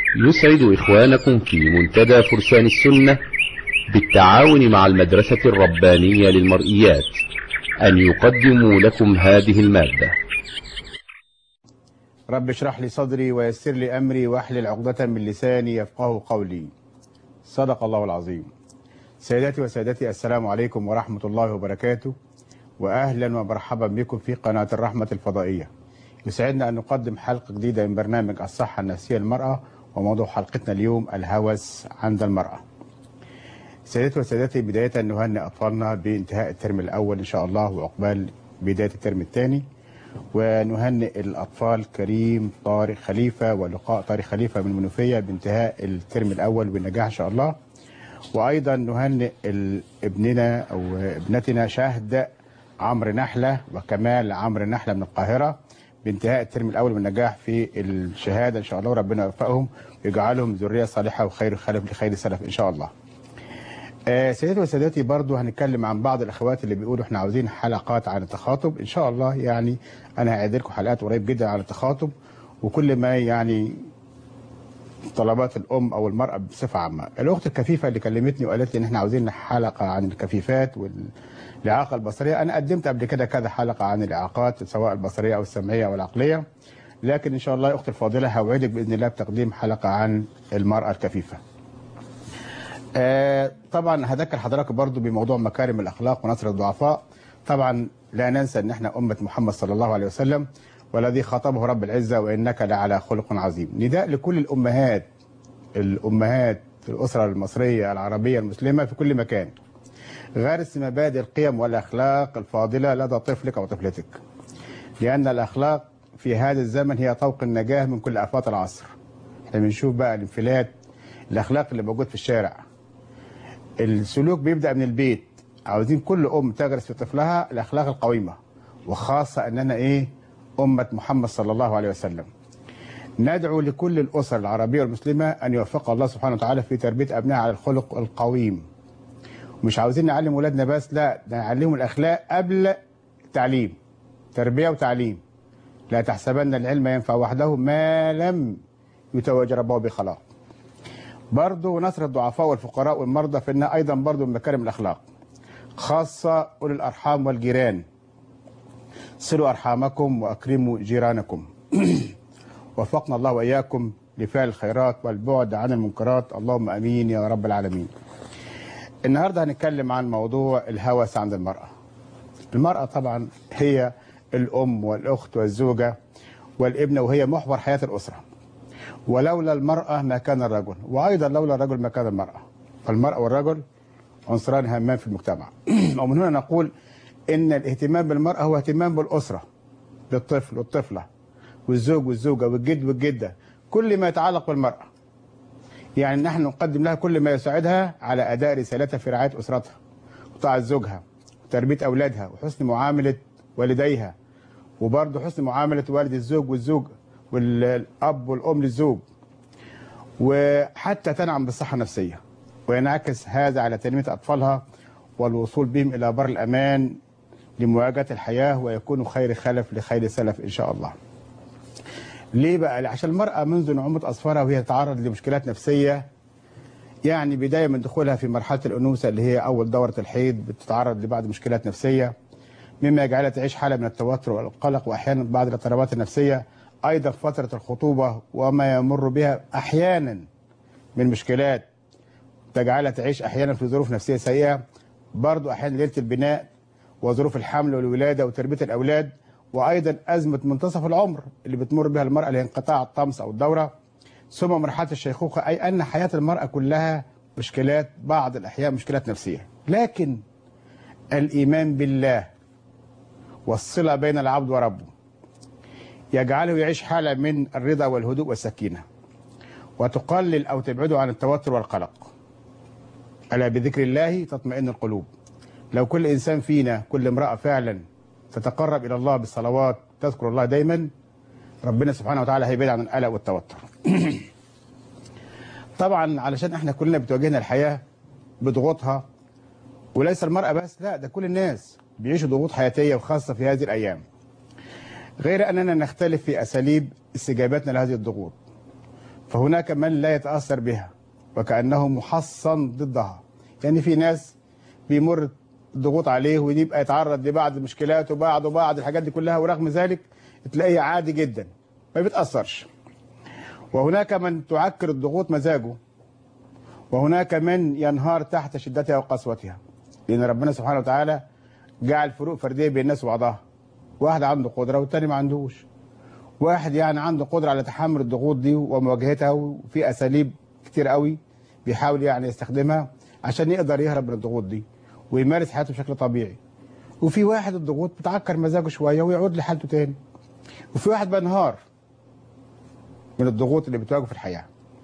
يسعد إخوانكم في منتدى فرسان السنة بالتعاون مع المدرسة الربانية للمرئيات أن يقدموا لكم هذه المادة رب اشرح لي صدري ويسر لي أمري واحلل عقدة من لساني يفقه قولي صدق الله العظيم سيداتي وسادتي السلام عليكم ورحمة الله وبركاته وأهلا ومرحبا بكم في قناة الرحمة الفضائية يسعدنا أن نقدم حلقة جديدة من برنامج الصحة النفسية للمرأة وموضوع حلقتنا اليوم الهوس عند المرأة سيداتي وسادتي بداية نهنئ أطفالنا بانتهاء الترم الأول إن شاء الله وعقبال بداية الترم الثاني ونهنئ الأطفال كريم طارق خليفة ولقاء طارق خليفة من المنوفية بانتهاء الترم الأول بالنجاح إن شاء الله وأيضا نهنئ ال- ابننا أو ابنتنا شهد عمرو نحلة وكمال عمرو نحلة من القاهرة بانتهاء الترم الأول بالنجاح في الشهادة إن شاء الله وربنا يوفقهم ويجعلهم ذرية صالحة وخير خلف لخير سلف إن شاء الله آه، سيداتي وسادتي برضو هنتكلم عن بعض الاخوات اللي بيقولوا احنا عاوزين حلقات عن التخاطب ان شاء الله يعني انا هعيد لكم حلقات قريب جدا عن التخاطب وكل ما يعني طلبات الام او المراه بصفه عامه الاخت الكفيفه اللي كلمتني وقالت لي ان احنا عاوزين حلقه عن الكفيفات والاعاقه البصريه انا قدمت قبل كده كذا حلقه عن الاعاقات سواء البصريه او السمعيه او العقليه لكن ان شاء الله يا اختي الفاضله هوعدك باذن الله بتقديم حلقه عن المراه الكفيفه آه، طبعا هذكر حضراتكم برضو بموضوع مكارم الاخلاق ونصر الضعفاء طبعا لا ننسى ان احنا امه محمد صلى الله عليه وسلم والذي خاطبه رب العزه وانك لعلى خلق عظيم نداء لكل الامهات الامهات في الاسره المصريه العربيه المسلمه في كل مكان غرس مبادئ القيم والاخلاق الفاضله لدى طفلك او طفلتك لان الاخلاق في هذا الزمن هي طوق النجاه من كل افات العصر احنا بنشوف بقى الانفلات الاخلاق اللي موجود في الشارع السلوك بيبدا من البيت عاوزين كل ام تغرس في طفلها الاخلاق القويمه وخاصه اننا ايه امه محمد صلى الله عليه وسلم ندعو لكل الاسر العربيه والمسلمه ان يوفق الله سبحانه وتعالى في تربيه ابنائها على الخلق القويم مش عاوزين نعلم ولادنا بس لا ده نعلمهم الاخلاق قبل التعليم تربيه وتعليم لا تحسبن العلم ينفع وحده ما لم يتوج ربه بخلاق برضه نصر الضعفاء والفقراء والمرضى فإنها أيضا برضه من مكارم الأخلاق خاصة أولي الأرحام والجيران صلوا أرحامكم وأكرموا جيرانكم وفقنا الله وإياكم لفعل الخيرات والبعد عن المنكرات اللهم أمين يا رب العالمين النهاردة هنتكلم عن موضوع الهوس عند المرأة المرأة طبعا هي الأم والأخت والزوجة والابنة وهي محور حياة الأسرة ولولا المرأة ما كان الرجل وأيضا لولا الرجل ما كان المرأة فالمرأة والرجل عنصران هامان في المجتمع ومن هنا نقول إن الاهتمام بالمرأة هو اهتمام بالأسرة بالطفل والطفلة والزوج والزوجة والجد والجدة كل ما يتعلق بالمرأة يعني نحن نقدم لها كل ما يساعدها على أداء رسالتها في رعاية أسرتها وطاعة زوجها وتربية أولادها وحسن معاملة والديها وبرضه حسن معاملة والد الزوج والزوج والاب والام للزوج وحتى تنعم بالصحه النفسيه وينعكس هذا على تنميه اطفالها والوصول بهم الى بر الامان لمواجهه الحياه ويكونوا خير خلف لخير سلف ان شاء الله. ليه بقى؟ عشان المراه منذ نعومه اظفارها وهي تتعرض لمشكلات نفسيه يعني بدايه من دخولها في مرحله الانوثه اللي هي اول دوره الحيض بتتعرض لبعض مشكلات نفسيه مما يجعلها تعيش حاله من التوتر والقلق واحيانا بعض الاضطرابات النفسيه ايضا فتره الخطوبه وما يمر بها احيانا من مشكلات تجعلها تعيش احيانا في ظروف نفسيه سيئه برضو احيانا ليله البناء وظروف الحمل والولاده وتربيه الاولاد وايضا ازمه منتصف العمر اللي بتمر بها المراه اللي هي انقطاع الطمس او الدوره ثم مرحله الشيخوخه اي ان حياه المراه كلها مشكلات بعض الاحيان مشكلات نفسيه لكن الايمان بالله والصله بين العبد وربه يجعله يعيش حالة من الرضا والهدوء والسكينة وتقلل أو تبعده عن التوتر والقلق ألا بذكر الله تطمئن القلوب لو كل إنسان فينا كل امرأة فعلا تتقرب إلى الله بالصلوات تذكر الله دايما ربنا سبحانه وتعالى هيبعد عن القلق والتوتر طبعا علشان احنا كلنا بتواجهنا الحياة بضغوطها وليس المرأة بس لا ده كل الناس بيعيشوا ضغوط حياتية وخاصة في هذه الأيام غير أننا نختلف في أساليب استجابتنا لهذه الضغوط فهناك من لا يتاثر بها وكانه محصن ضدها يعني في ناس بيمر ضغوط عليه ويبقى يتعرض لبعض المشكلات وبعض وبعض الحاجات دي كلها ورغم ذلك تلاقيه عادي جدا ما بيتاثرش وهناك من تعكر الضغوط مزاجه وهناك من ينهار تحت شدتها وقسوتها لان ربنا سبحانه وتعالى جعل فروق فرديه بين الناس وبعضها واحد عنده قدره والتاني ما عندوش واحد يعني عنده قدره على تحمل الضغوط دي ومواجهتها وفي اساليب كتير قوي بيحاول يعني يستخدمها عشان يقدر يهرب من الضغوط دي ويمارس حياته بشكل طبيعي وفي واحد الضغوط بتعكر مزاجه شويه ويعود لحالته تاني وفي واحد بينهار من الضغوط اللي بتواجهه في الحياه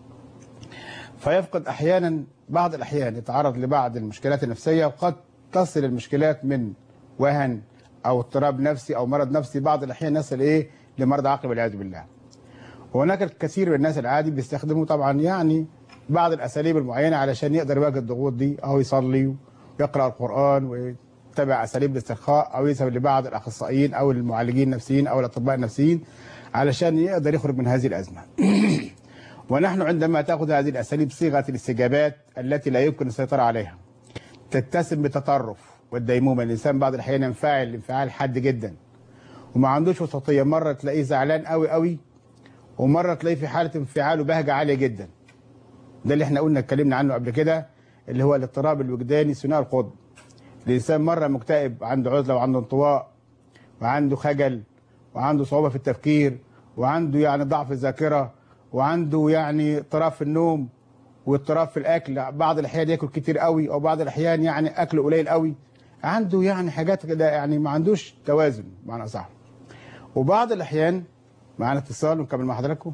فيفقد احيانا بعض الاحيان يتعرض لبعض المشكلات النفسيه وقد تصل المشكلات من وهن او اضطراب نفسي او مرض نفسي بعض الاحيان يصل ايه لمرض عقل والعياذ بالله وهناك الكثير من الناس العادي بيستخدموا طبعا يعني بعض الاساليب المعينه علشان يقدر يواجه الضغوط دي او يصلي ويقرا القران ويتبع اساليب الاسترخاء او يذهب لبعض الاخصائيين او المعالجين النفسيين او الاطباء النفسيين علشان يقدر يخرج من هذه الازمه. ونحن عندما تاخذ هذه الاساليب صيغه الاستجابات التي لا يمكن السيطره عليها تتسم بالتطرف والديمومه الانسان بعض الاحيان ينفعل انفعال حاد جدا وما عندوش وسطيه مره تلاقيه زعلان قوي قوي ومره تلاقيه في حاله انفعال وبهجه عاليه جدا ده اللي احنا قلنا اتكلمنا عنه قبل كده اللي هو الاضطراب الوجداني ثنائي القطب الانسان مره مكتئب عنده عزله وعنده انطواء وعنده خجل وعنده صعوبه في التفكير وعنده يعني ضعف الذاكره وعنده يعني اضطراب في النوم واضطراب في الاكل بعض الاحيان ياكل كتير قوي او بعض الاحيان يعني اكله قليل قوي عنده يعني حاجات كده يعني ما عندوش توازن بمعنى صح وبعض الاحيان معانا اتصال ونكمل مع حضراتكم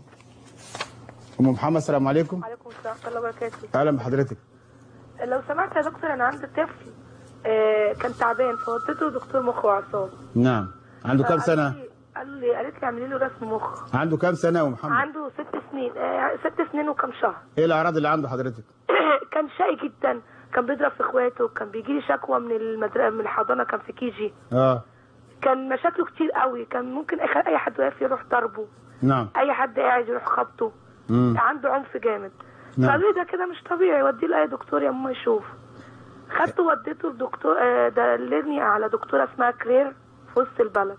ام محمد السلام عليكم وعليكم السلام ورحمة الله وبركاته اهلا بحضرتك لو سمحت يا دكتور أنا عندي طفل آه، كان تعبان فوديته دكتور مخ وأعصاب نعم عنده كام فقال سنه لي- قال لي قالت لي اعملي له رسم مخ عنده كام سنه يا أم محمد عنده ست سنين آه، ست سنين وكم شهر ايه الاعراض اللي عنده حضرتك كان شقي جدا كان بيضرب في اخواته كان بيجي لي شكوى من المدرسة من الحضانة كان في كيجي اه كان مشاكله كتير قوي كان ممكن أي- اي حد واقف يروح ضربه نعم اي حد قاعد يروح خبطه مم. عنده عنف جامد نعم. فقالوا لي ده كده مش طبيعي وديه لاي دكتور يا ماما يشوف خدته وديته لدكتور آه، دلني على دكتوره اسمها كرير في وسط البلد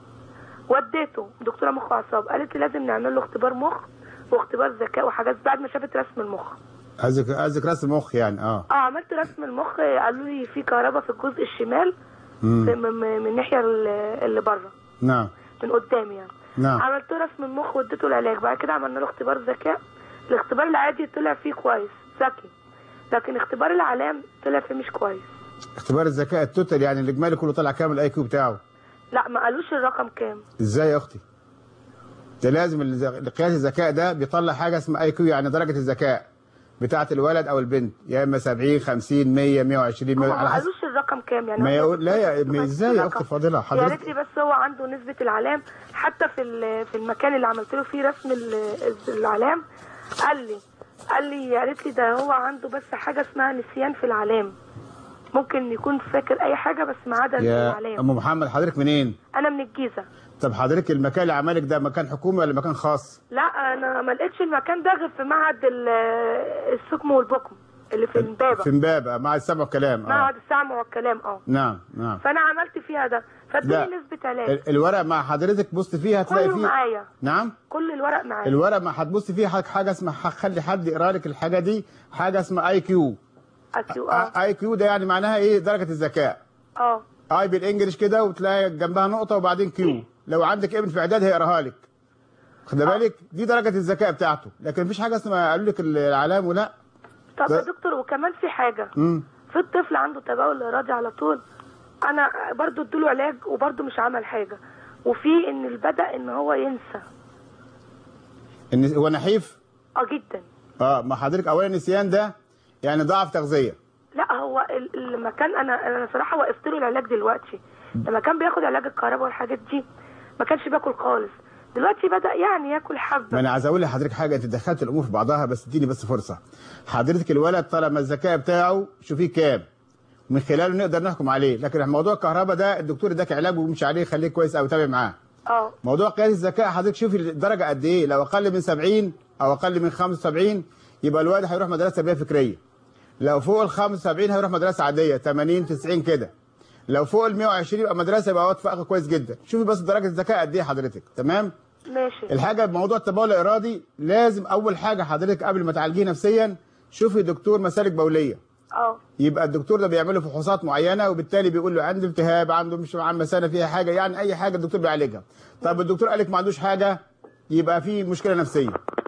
وديته دكتوره مخ واعصاب قالت لي لازم نعمل له اختبار مخ واختبار ذكاء وحاجات بعد ما شافت رسم المخ قصدك قصدك رسم مخ يعني اه اه عملت رسم المخ آه، قالوا لي في كهرباء في الجزء الشمال مم. في- من من- من الناحيه اللي اللي بره نعم من قدام يعني نعم عملت له رسم المخ واديته العلاج بعد كده عملنا له اختبار ذكاء الاختبار العادي طلع فيه كويس ذكي لكن اختبار العلام طلع فيه مش كويس اختبار الذكاء التوتال يعني الاجمالي كله طلع كامل الاي كيو بتاعه لا ما قالوش الرقم كام ازاي يا اختي ده لازم الز- قياس الذكاء ده بيطلع حاجه اسمها اي كيو يعني درجه الذكاء بتاعه الولد او البنت يا اما 70 50 100 120 هو 100 ما على حسب قالوش الرقم كام يعني ما هو يقول لا يا بس ما ازاي يا الرقم. اختي فاضله هي قالت حضرتك لي بس هو عنده نسبة العلام حتى في ال- في المكان اللي عملت له فيه رسم ال- العلام قال لي قال لي قالت لي ده هو عنده بس حاجة اسمها نسيان في العلام ممكن يكون فاكر اي حاجة بس ما عدا يا العلام ام محمد حضرتك منين انا من الجيزة طب حضرتك المكان اللي عملك ده مكان حكومي ولا مكان خاص لا انا ما لقيتش المكان ده غير في معهد ال- السكم والبكم اللي في امبابه في امبابه مع السمع والكلام اه معهد السمع والكلام اه نعم نعم فانا عملت فيها ده لا. فادوني نسبه علاج ال- الورق مع حضرتك بص فيها هتلاقي كله فيه معايا نعم كل الورق معايا الورق ما هتبص فيه حاجه حاجه اسمها خلي حد يقرا لك الحاجه دي حاجه اسمها اي كيو اكيو اه اي كيو ده يعني معناها ايه درجه الذكاء اه اي بالانجلش كده وتلاقي جنبها نقطه وبعدين كيو لو عندك ابن في اعداد هيقراها لك خد بالك دي درجه الذكاء بتاعته لكن مفيش حاجه اسمها قالوا لك العلام ولا طب ده- يا دكتور وكمان في حاجه امم في الطفل عنده تبول ارادي على طول انا برضو اديله علاج وبرضو مش عمل حاجه وفي ان بدا ان هو ينسى ان هو نحيف اه جدا اه ما حضرتك اولا النسيان ده يعني ضعف تغذيه لا هو ال- لما كان انا انا صراحه وقفت له العلاج دلوقتي لما كان بياخد علاج الكهرباء والحاجات دي ما كانش بياكل خالص دلوقتي بدا يعني ياكل ما حبه انا عايز اقول لحضرتك حاجه انت دخلت الامور في بعضها بس اديني بس فرصه حضرتك الولد طالما الذكاء بتاعه شوفيه كام من خلاله نقدر نحكم عليه لكن موضوع الكهرباء ده الدكتور اداك علاج ومش عليه خليك كويس قوي تابع معاه اه موضوع قياس الذكاء حضرتك شوفي الدرجه قد ايه لو اقل من 70 او اقل من 75 يبقى الواد هيروح مدرسه تربيه فكريه لو فوق ال 75 هيروح مدرسه عاديه 80 90 كده لو فوق ال 120 يبقى مدرسه يبقى واد فائق كويس جدا شوفي بس درجه الذكاء قد ايه حضرتك تمام ماشي الحاجه بموضوع التبول الارادي لازم اول حاجه حضرتك قبل ما تعالجيه نفسيا شوفي دكتور مسالك بوليه اه يبقى الدكتور ده بيعمل له فحوصات معينه وبالتالي بيقول له عنده التهاب عنده مش عم مثانه فيها حاجه يعني اي حاجه الدكتور بيعالجها طب الدكتور قال لك ما عندوش حاجه يبقى في مشكله نفسيه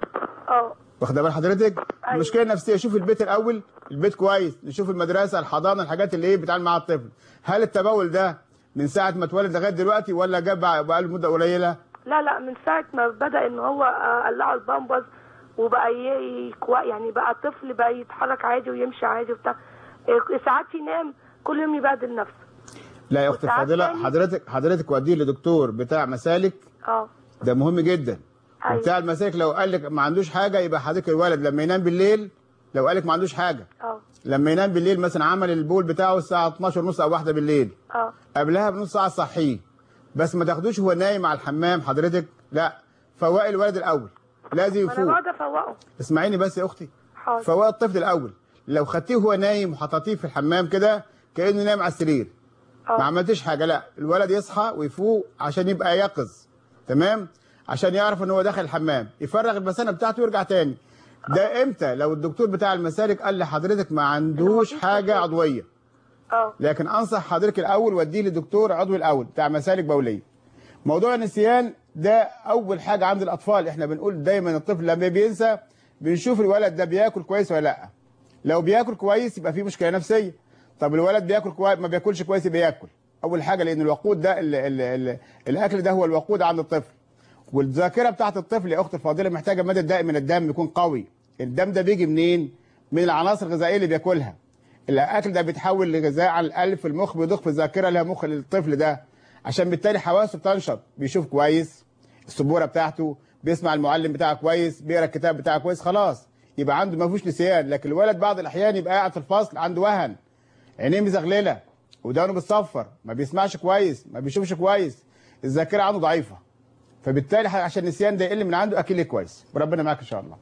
اه واخده بال حضرتك أيوة. المشكله النفسيه شوف البيت الاول البيت كويس نشوف المدرسه الحضانه الحاجات اللي ايه بتعمل مع الطفل هل التبول ده من ساعه ما اتولد لغايه دلوقتي ولا جاب بقى له مده قليله لا لا من ساعة ما بدأ ان هو آه، قلعه البامبرز وبقى ي- كوا- يعني بقى طفل بقى يتحرك عادي ويمشي عادي وبتاع إيه، ساعات ينام كل يوم يبهدل نفسه لا يا اختي وساعات الفاضله تاني- حضرتك حضرتك وديه لدكتور بتاع مسالك اه ده مهم جدا أيوة. بتاع المسالك لو قال لك ما عندوش حاجه يبقى حضرتك الولد لما ينام بالليل لو قال لك ما عندوش حاجه اه لما ينام بالليل مثلا عمل البول بتاعه الساعه 12 ونص او واحدة بالليل اه قبلها بنص ساعه صحيه بس ما تاخدوش وهو نايم على الحمام حضرتك لا فوقي الولد الاول لازم ما انا يفوق بقعد افوقه اسمعيني بس يا اختي حاضر فوقي الطفل الاول لو خدتيه وهو نايم وحطيتيه في الحمام كده كانه نايم على السرير ما اه عملتش حاجه لا الولد يصحى ويفوق عشان يبقى يقظ تمام عشان يعرف ان هو داخل الحمام يفرغ المثانه بتاعته ويرجع تاني ده امتى لو الدكتور بتاع المسالك قال لحضرتك ما عندوش حاجه عضويه اه لكن انصح حضرتك الاول وديه لدكتور عضوي الاول بتاع مسالك بوليه موضوع النسيان ده اول حاجه عند الاطفال احنا بنقول دايما الطفل لما بينسى بنشوف الولد ده بياكل كويس ولا لا لو بياكل كويس يبقى في مشكله نفسيه طب الولد بياكل كويس ما بياكلش كويس يبقى ياكل اول حاجه لان الوقود ده ال ال ال الاكل ده هو الوقود عند الطفل والذاكره بتاعت الطفل يا اخت الفاضله محتاجه مدى دائم من الدم يكون قوي الدم ده بيجي منين من العناصر الغذائيه اللي بياكلها الاكل ده بيتحول لغذاء على القلب في المخ بيضخ في الذاكره لها مخ للطفل ده عشان بالتالي حواسه بتنشط بيشوف كويس السبوره بتاعته بيسمع المعلم بتاعه كويس بيقرا الكتاب بتاعه كويس خلاص يبقى عنده ما فيهوش نسيان لكن الولد بعض الاحيان يبقى قاعد في الفصل عنده وهن عينيه مزغلله ودانه بتصفر ما بيسمعش كويس ما بيشوفش كويس الذاكره عنده ضعيفه فبالتالي عشان النسيان ده يقل من عنده اكل كويس وربنا معاك ان شاء الله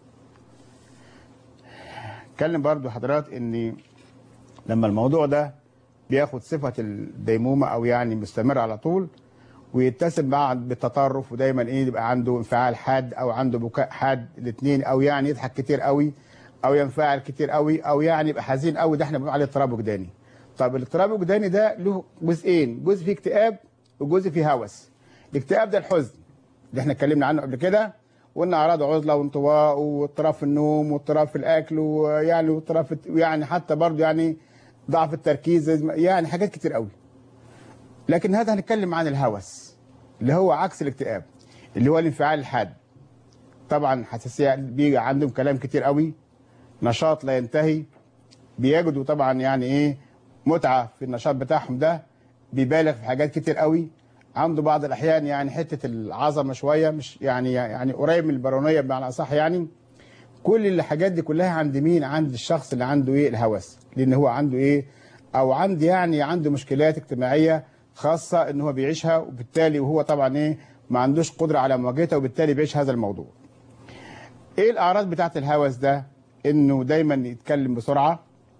اتكلم برضو حضرات ان لما الموضوع ده بياخد صفه الديمومه او يعني مستمر على طول ويتسم مع بالتطرف ودايما ايه يبقى عنده انفعال حاد او عنده بكاء حاد الاثنين او يعني يضحك كتير قوي او ينفعل كتير قوي او يعني يبقى حزين قوي ده احنا بنقول عليه اضطراب وجداني طب الاضطراب الوجداني ده له جزئين جزء فيه اكتئاب وجزء فيه هوس الاكتئاب ده الحزن اللي احنا اتكلمنا عنه قبل كده وقلنا اعراض عزله وانطواء واضطراب في النوم واضطراب في الاكل ويعني واضطراب في يعني حتى برضه يعني ضعف التركيز يعني حاجات كتير قوي لكن هذا هنتكلم عن الهوس اللي هو عكس الاكتئاب اللي هو الانفعال الحاد طبعا حساسيه بيجي عندهم كلام كتير قوي نشاط لا ينتهي بيجدوا طبعا يعني ايه متعه في النشاط بتاعهم ده بيبالغ في حاجات كتير قوي عنده بعض الاحيان يعني حته العظمه شويه مش يعني يعني قريب من البارونيه بمعنى اصح يعني كل الحاجات دي كلها عند مين عند الشخص اللي عنده ايه الهوس لان هو عنده ايه او عند يعني عنده مشكلات اجتماعيه خاصه ان هو بيعيشها وبالتالي وهو طبعا ايه ما عندوش قدره على مواجهتها وبالتالي بيعيش هذا الموضوع ايه الاعراض بتاعت الهوس ده انه دايما يتكلم بسرعه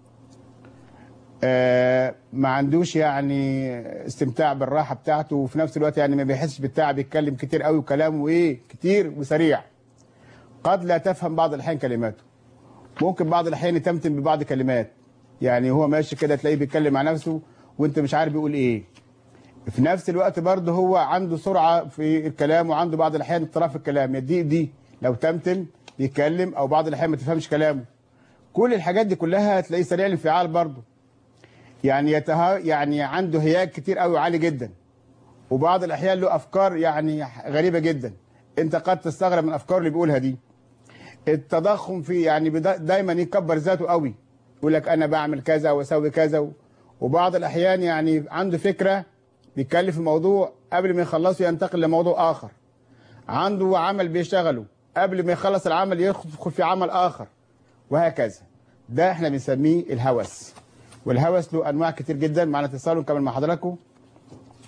آه ما عندوش يعني استمتاع بالراحه بتاعته وفي نفس الوقت يعني ما بيحسش بالتعب بيتكلم كتير قوي وكلامه ايه كتير وسريع قد لا تفهم بعض الاحيان كلماته ممكن بعض الاحيان يتمتم ببعض كلمات يعني هو ماشي كده تلاقيه بيتكلم مع نفسه وانت مش عارف بيقول ايه في نفس الوقت برضه هو عنده سرعه في الكلام وعنده بعض الاحيان اضطراب في الكلام دي دي لو تمتم بيتكلم او بعض الاحيان ما تفهمش كلامه كل الحاجات دي كلها هتلاقيه سريع الانفعال برضه يعني يتها يعني عنده هياج كتير قوي عالي جدا وبعض الاحيان له افكار يعني غريبه جدا انت قد تستغرب من الافكار اللي بيقولها دي التضخم في يعني بدا- دايما يكبر ذاته قوي يقول لك انا بعمل كذا واسوي كذا وبعض الاحيان يعني عنده فكره بيتكلم في موضوع قبل ما يخلصه ينتقل لموضوع اخر عنده عمل بيشتغله قبل ما يخلص العمل يدخل في عمل اخر وهكذا ده احنا بنسميه الهوس والهوس له انواع كتير جدا معنا اتصال ونكمل مع حضراتكم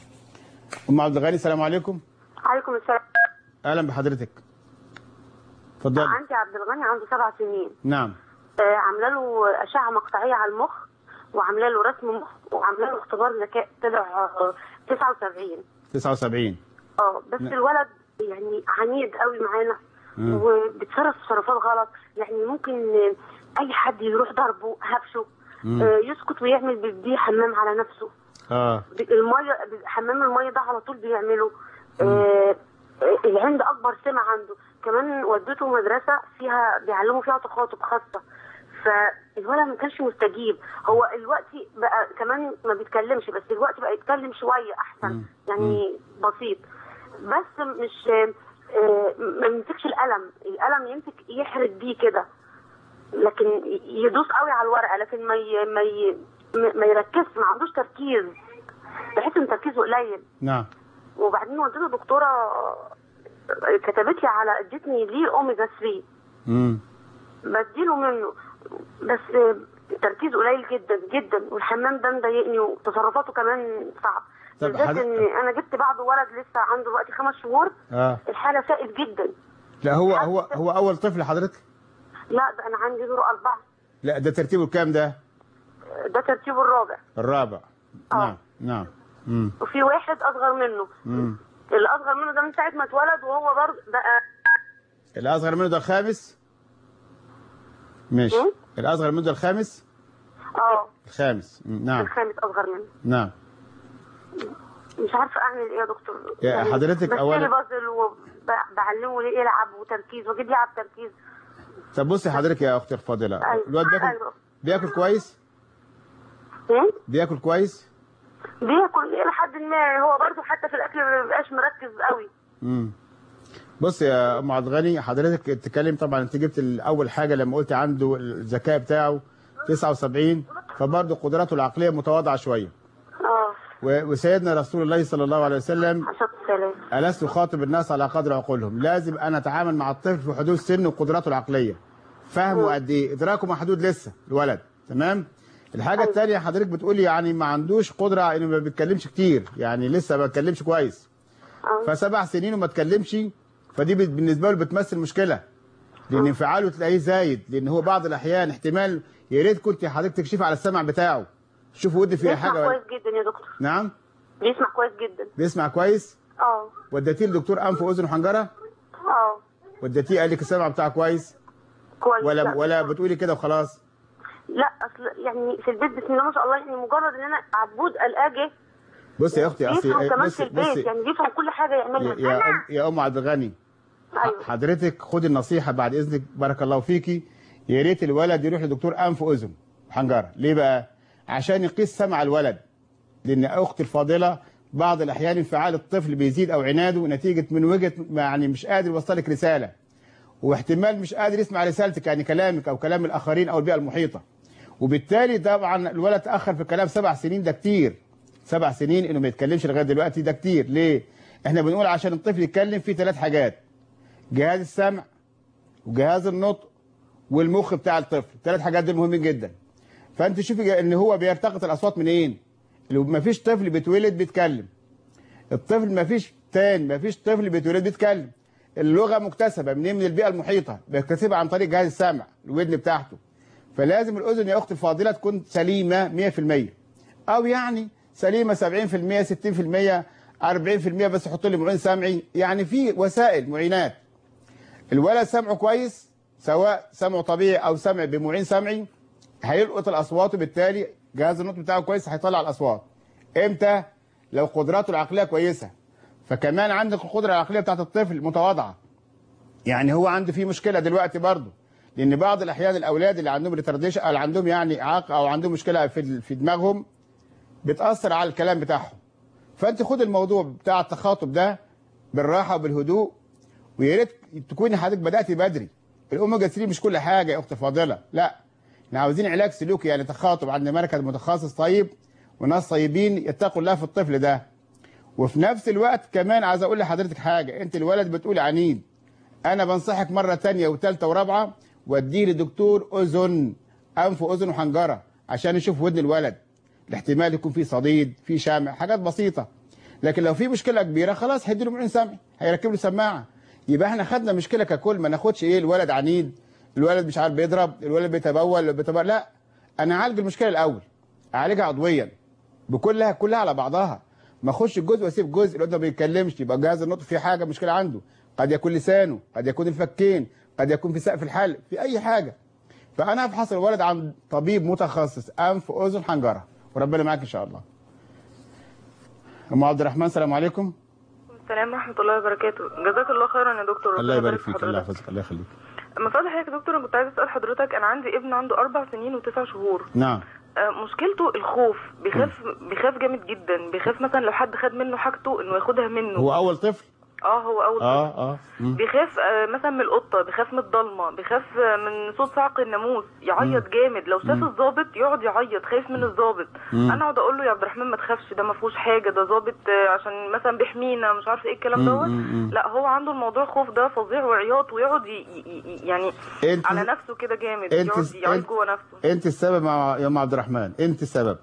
ام عبد الغني السلام عليكم عليكم السلام اهلا بحضرتك اتفضلي عندي عبد الغني عنده سبع سنين نعم آه، عامله له اشعه مقطعيه على المخ وعامله له رسم مخ وعامله له اختبار ذكاء طلع آه، 79 79 اه بس نعم. الولد يعني عنيد قوي معانا مم. وبيتصرف تصرفات غلط يعني ممكن آه، اي حد يروح ضربه هبشه مم. آه، يسكت ويعمل بيديه حمام على نفسه اه ب- الميه حمام الميه ده على طول بيعمله آه آه، العند اكبر سمع عنده كمان ودته مدرسه فيها بيعلموا فيها تخاطب خاصه فالولد ما كانش مستجيب هو الوقت بقى كمان ما بيتكلمش بس الوقت بقى يتكلم شويه احسن يعني بسيط بس مش آه، آه، ما يمسكش القلم القلم يمسك يحرد بيه كده لكن يدوس قوي على الورقه لكن ما ي... ما ي... ما يركزش ما عندوش تركيز بحس ان تركيزه قليل نعم وبعدين وديته دكتوره كتبت لي على ادتني ليه اوميجا 3 امم بديله منه بس تركيزه قليل جدا جدا والحمام ده مضايقني وتصرفاته كمان صعب طب بالذات حضرتك- ان انا جبت بعده ولد لسه عنده دلوقتي خمس شهور اه الحاله سائد جدا لا هو هو هو اول طفل حضرتك لا ده انا عندي دور اربعه لا ده ترتيبه الكام ده ده ترتيبه الرابع الرابع آه. نعم نعم امم وفي واحد اصغر منه امم اللي اصغر منه ده من ساعه ما اتولد وهو برضه بقى الاصغر منه ده الخامس ماشي إيه؟ الاصغر منه ده الخامس اه الخامس مم. نعم الخامس اصغر منه نعم مش عارفه اعمل ايه يا دكتور يا حضرتك بشتري أولا- بازل وبعلمه ليه يلعب وتركيز واجيب يلعب تركيز طب بصي حضرتك يا اختي الفاضله أيوة. الواد بياكل أيوة. بياكل كويس ايه بياكل كويس بياكل الى حد ما هو برضه حتى في الاكل ما بيبقاش مركز قوي امم بص يا ام عبد الغني حضرتك تتكلم طبعا انت جبت اول حاجه لما قلت عنده الذكاء بتاعه 79 فبرضه قدراته العقليه متواضعه شويه اه و- وسيدنا رسول الله صلى الله عليه وسلم عشان السلام ألست أخاطب الناس على قدر عقولهم لازم أنا أتعامل مع الطفل في حدود سنه وقدراته العقلية فهمه قد إيه إدراكه محدود لسه الولد تمام الحاجة الثانية حضرتك بتقولي يعني ما عندوش قدرة إنه ما بيتكلمش كتير يعني لسه ما بيتكلمش كويس اه فسبع سنين وما اتكلمش فدي بت- بالنسبة له بتمثل مشكلة لأن انفعاله تلاقيه زايد لأن هو بعض الأحيان احتمال يا ريت كنت حضرتك تكشفي على السمع بتاعه شوفوا ودي فيها بيسمع حاجة ولا كويس جدا يا دكتور نعم بيسمع كويس جدا بيسمع كويس اه وديتيه لدكتور أنف وأذن وحنجرة اه وديتيه قال لك السمع بتاعه كويس كويس ولا لا. ولا بتقولي كده وخلاص لا اصل يعني في البيت بسم الله ما شاء الله يعني مجرد ان انا عبود الاجي بصي يا اختي بيفهم اصل كمان في بصي البيت بصي يعني بيفهم كل حاجه يعملها يا يا ام يا ام عبد الغني ايوه حضرتك خدي النصيحه بعد اذنك بارك الله فيكي يا ريت الولد يروح لدكتور انف واذن حنجره ليه بقى عشان يقيس سمع الولد لان اختي الفاضله بعض الاحيان انفعال الطفل بيزيد او عناده نتيجه من وجهه يعني مش قادر يوصلك رساله واحتمال مش قادر يسمع رسالتك يعني كلامك او كلام الاخرين او البيئه المحيطه وبالتالي طبعا الولد تاخر في الكلام سبع سنين ده كتير سبع سنين انه ما يتكلمش لغايه دلوقتي ده كتير ليه احنا بنقول عشان الطفل يتكلم في ثلاث حاجات جهاز السمع وجهاز النطق والمخ بتاع الطفل الثلاث حاجات دول مهمين جدا فانت شوفي ان هو بيلتقط الاصوات منين لو ما فيش طفل بيتولد بيتكلم الطفل ما فيش تاني ما فيش طفل بيتولد بيتكلم اللغه مكتسبه منين من البيئه المحيطه بيكتسبها عن طريق جهاز السمع الودن بتاعته فلازم الاذن يا اختي الفاضله تكون سليمه 100% او يعني سليمه 70% 60% 40% بس حط لي معين سمعي يعني في وسائل معينات الولد سمعه كويس سواء سمعه طبيعي او سمع بمعين سمعي هيلقط الاصوات وبالتالي جهاز النطق بتاعه كويس هيطلع الاصوات امتى لو قدراته العقليه كويسه فكمان عندك القدره العقليه بتاعت الطفل متواضعه يعني هو عنده في مشكله دلوقتي برضه لان بعض الاحيان الاولاد اللي عندهم ريتارديشن اللي عندهم يعني اعاقه او عندهم مشكله في في دماغهم بتاثر على الكلام بتاعهم فانت خد الموضوع بتاع التخاطب ده بالراحه وبالهدوء ويا ريت تكوني حضرتك بدات بدري الاوميجا 3 مش كل حاجه يا اخت فاضله لا احنا عاوزين علاج سلوكي يعني تخاطب عند مركز متخصص طيب وناس طيبين يتقوا الله في الطفل ده وفي نفس الوقت كمان عايز اقول لحضرتك حاجه انت الولد بتقول عنيد انا بنصحك مره تانية وثالثه ورابعه وديه لدكتور اذن انف واذن وحنجره عشان يشوف ودن الولد الاحتمال يكون فيه صديد فيه شامع حاجات بسيطه لكن لو في مشكله كبيره خلاص هيديله معين سمعي هيركب له سماعه يبقى احنا خدنا مشكله ككل ما ناخدش ايه الولد عنيد الولد مش عارف بيضرب الولد بيتبول بيتبول لا انا اعالج المشكله الاول اعالجها عضويا بكلها كلها على بعضها ما اخش الجزء واسيب جزء الولد ما بيتكلمش يبقى جهاز النطق فيه حاجه مشكله عنده قد يكون لسانه قد يكون الفكين قد يكون في سقف الحلق في اي حاجه فانا ابحث الولد عن طبيب متخصص انف اذن حنجره وربنا معاك ان شاء الله ام عبد الرحمن السلام عليكم السلام ورحمة الله وبركاته جزاك الله خيرا يا دكتور الله ربنا يبارك في فيك الله حضرتك. يحفظك الله يخليك من فضل حضرتك يا دكتور انا كنت عايز اسال حضرتك انا عندي ابن عنده اربع سنين وتسع شهور نعم آه، مشكلته الخوف بيخاف بيخاف جامد جدا بيخاف مثلا لو حد خد منه حاجته انه ياخدها منه هو اول طفل اه هو اول طفل. اه اه مم. بيخاف آه، مثلا من القطه بيخاف من الضلمه بيخاف آه، من صوت صعق الناموس يعيط جامد لو شاف الضابط يقعد يعيط خايف من الضابط مم. انا اقعد اقول له يا عبد الرحمن ما تخافش ده ما فيهوش حاجه ده ضابط آه، عشان مثلا بيحمينا مش عارف ايه الكلام مم، دوت مم، مم. لا هو عنده الموضوع خوف ده فظيع وعياط ويقعد ي... ي... ي... يعني انت على نفسه كده جامد انت- يقعد يعيط انت- جوه نفسه انت السبب مع- يا ام عبد الرحمن انت السبب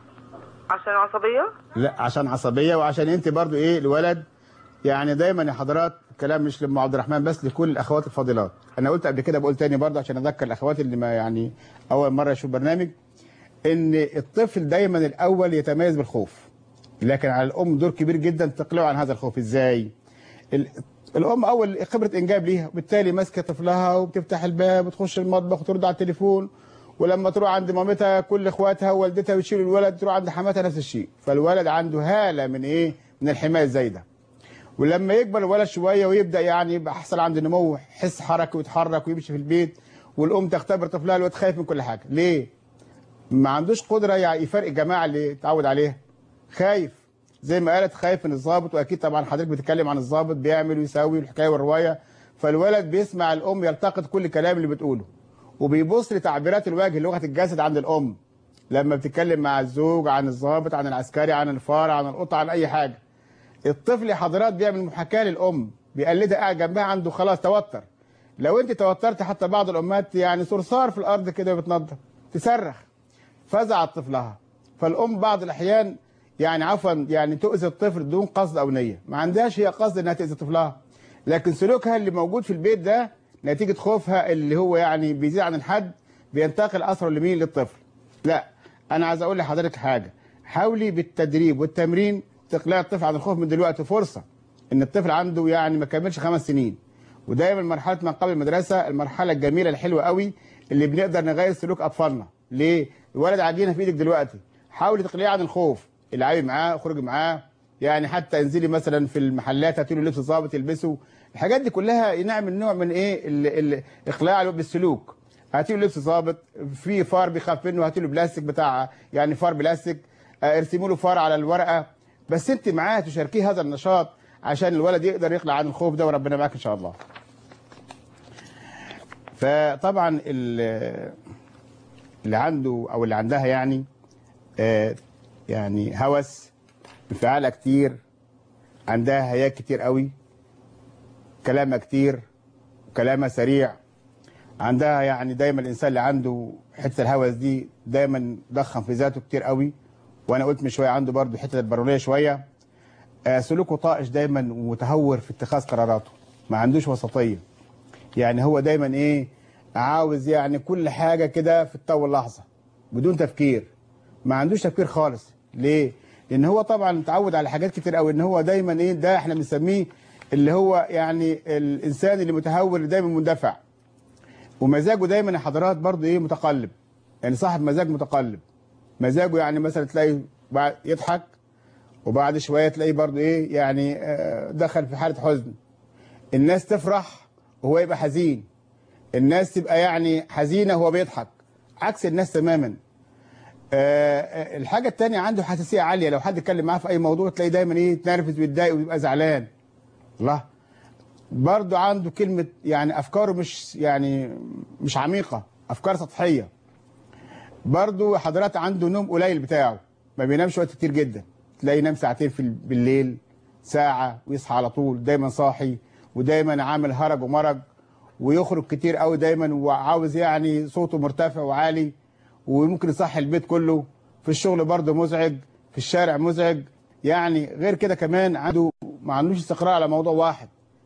عشان عصبيه لا عشان عصبيه وعشان انت برضو ايه الولد يعني دايما يا حضرات كلام مش لام عبد الرحمن بس لكل الاخوات الفاضلات انا قلت قبل كده بقول تاني برضو عشان اذكر الاخوات اللي ما يعني اول مره يشوف برنامج ان الطفل دايما الاول يتميز بالخوف لكن على الام دور كبير جدا تقلعه عن هذا الخوف ازاي ال- الام اول خبره انجاب ليها وبالتالي ماسكه طفلها وبتفتح الباب وتخش المطبخ وترد على التليفون ولما تروح عند مامتها كل اخواتها ووالدتها وتشيل الولد تروح عند حماتها نفس الشيء فالولد عنده هاله من ايه من الحمايه الزايده ولما يكبر الولد شويه ويبدا يعني يبقى حصل عنده نمو حس حركي ويتحرك ويمشي في البيت والام تختبر طفلها الواد خايف من كل حاجه ليه ما عندوش قدره يعني يفرق الجماعه اللي اتعود عليها خايف زي ما قالت خايف من الضابط واكيد طبعا حضرتك بتتكلم عن الضابط بيعمل ويساوي الحكايه والروايه فالولد بيسمع الام يلتقط كل كلام اللي بتقوله وبيبص لتعبيرات الوجه لغه الجسد عند الام لما بتتكلم مع الزوج عن الضابط عن العسكري عن الفار عن القطه عن اي حاجه الطفل يا حضرات بيعمل محاكاه للام بيقلدها قاعد جنبها عنده خلاص توتر لو انت توترت حتى بعض الامهات يعني صرصار في الارض كده بتنظف تصرخ فزعت طفلها فالام بعض الاحيان يعني عفوا يعني تؤذي الطفل دون قصد او نيه ما عندهاش هي قصد انها تاذي طفلها لكن سلوكها اللي موجود في البيت ده نتيجه خوفها اللي هو يعني بيزيد عن الحد بينتقل اثره لمين للطفل لا انا عايز اقول لحضرتك حاجه حاولي بالتدريب والتمرين تقلع الطفل عن الخوف من دلوقتي فرصه ان الطفل عنده يعني ما كملش خمس سنين ودايما مرحله ما قبل المدرسه المرحله الجميله الحلوه قوي اللي بنقدر نغير سلوك اطفالنا ليه الولد عجينه في ايدك دلوقتي حاولي تقلعيه عن الخوف العبي معاه اخرجي معاه يعني حتى انزلي مثلا في المحلات هاتي له لبس ظابط يلبسه الحاجات دي كلها نعمل نوع من ايه ال- ال- اقلاع بالسلوك هاتي له لبس ظابط في فار بيخاف منه هاتي له بلاستيك بتاع يعني فار بلاستيك آه، ارسموا له فار على الورقه بس انت معاه تشاركيه هذا النشاط عشان الولد يقدر يقلع عن الخوف ده وربنا معاك ان شاء الله فطبعا ال- اللي عنده او اللي عندها يعني آه، يعني هوس انفعالها كتير عندها هياك كتير قوي كلامها كتير كلامها سريع عندها يعني دايما الانسان اللي عنده حته الهوس دي دايما ضخم في ذاته كتير قوي وانا قلت من شويه عنده برضه حته البارونيه شويه آه، سلوكه طائش دايما ومتهور في اتخاذ قراراته ما عندوش وسطيه يعني هو دايما ايه عاوز يعني كل حاجه كده في التو اللحظه بدون تفكير ما عندوش تفكير خالص ليه لان هو طبعا اتعود على حاجات كتير قوي ان هو دايما ايه ده احنا بنسميه اللي هو يعني الانسان اللي متهور اللي دايما مندفع ومزاجه دايما يا حضرات برضه ايه متقلب يعني صاحب مزاج متقلب مزاجه يعني مثلا تلاقي بعد يضحك وبعد شويه تلاقيه برضه ايه يعني آه، دخل في حاله حزن الناس تفرح وهو يبقى حزين الناس تبقى يعني حزينه وهو بيضحك عكس الناس تماما آه، آه، الحاجه الثانيه عنده حساسيه عاليه لو حد اتكلم معاه في اي موضوع تلاقيه دايما ايه يتنرفز ويتضايق ويبقى زعلان الله برضه عنده كلمه يعني افكاره مش يعني مش عميقه افكار سطحيه برضه حضرات عنده نوم قليل بتاعه ما بينامش وقت كتير جدا تلاقيه ينام ساعتين في ال- بالليل ساعه ويصحى على طول دايما صاحي ودايما عامل هرج ومرج ويخرج كتير قوي دايما وعاوز يعني صوته مرتفع وعالي وممكن يصحي البيت كله في الشغل برضه مزعج في الشارع مزعج يعني غير كده كمان عنده ما عندوش استقرار على موضوع واحد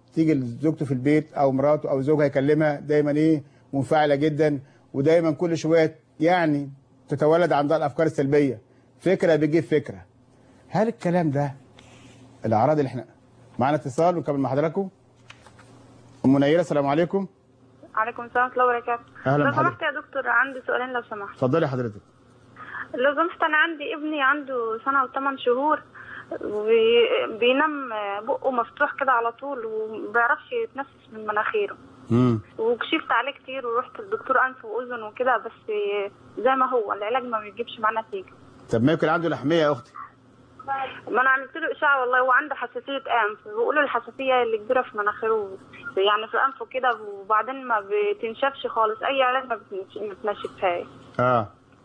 تيجي زوجته في البيت او مراته او زوجها يكلمها دايما ايه منفعله جدا ودايما كل شويه يعني تتولد عندها الافكار السلبيه فكره بيجيب فكره هل الكلام ده الاعراض اللي احنا معانا اتصال ونكمل مع حضراتكم ام منيره السلام عليكم عليكم السلام ورحمة الله وبركاته أهلا لو بحضرتك. سمحت يا دكتور عندي سؤالين لو سمحت اتفضلي حضرتك لو سمحت أنا عندي ابني عنده سنة وثمان شهور وبي- بينام بقه مفتوح كده على طول ومبيعرفش يتنفس من مناخيره امم وكشفت عليه كتير ورحت لدكتور أنف وأذن وكده بس زي ما هو العلاج ما بيجيبش معاه نتيجة طب ما يمكن عنده لحميه يا اختي ما أنا عملت له إشاعة والله وعنده حساسية أنف بيقولوا الحساسية اللي كبيرة في مناخيره يعني في أنفه كده وبعدين ما بتنشفش خالص أي علاج ما بتنش- ما بتنشفهاش اه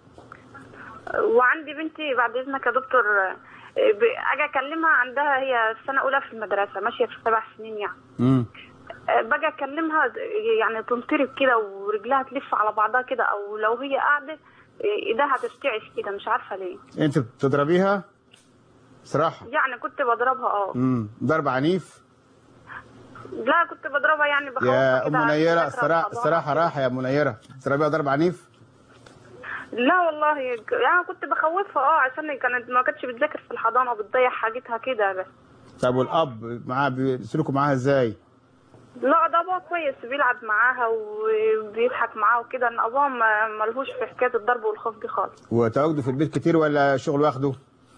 وعندي بنتي بعد اذنك يا دكتور آه، ب- اجي اكلمها عندها هي سنه اولى في المدرسه ماشيه في سبع سنين يعني امم آه، باجي اكلمها د- يعني تنطرب كده ورجلها تلف على بعضها كده او لو هي قاعده آه، ايدها ترتعش كده مش عارفه ليه انت بتضربيها صراحه يعني كنت بضربها اه امم ضرب عنيف لا كنت بضربها يعني بخوفها يا ام كده منيره فاكرة الصراحه الحضانة. الصراحه راحه يا منيره تضربيها ضرب عنيف لا والله يعني كنت بخوفها اه عشان كانت ما كانتش بتذاكر في الحضانه وبتضيع حاجتها كده بس طب والاب معاه بيسلكوا معاها ازاي لا ده ابوها كويس بيلعب معاها وبيضحك معاها وكده ان ابوها ما- ملهوش في حكايه الضرب والخوف دي خالص وتواجده في البيت كتير ولا شغل واخده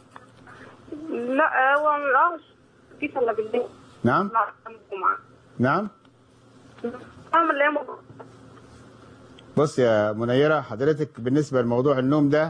لا هو اه في صلاه بالليل نعم مع الجمعه نعم اعمل الايام بص يا منيره حضرتك بالنسبه لموضوع النوم ده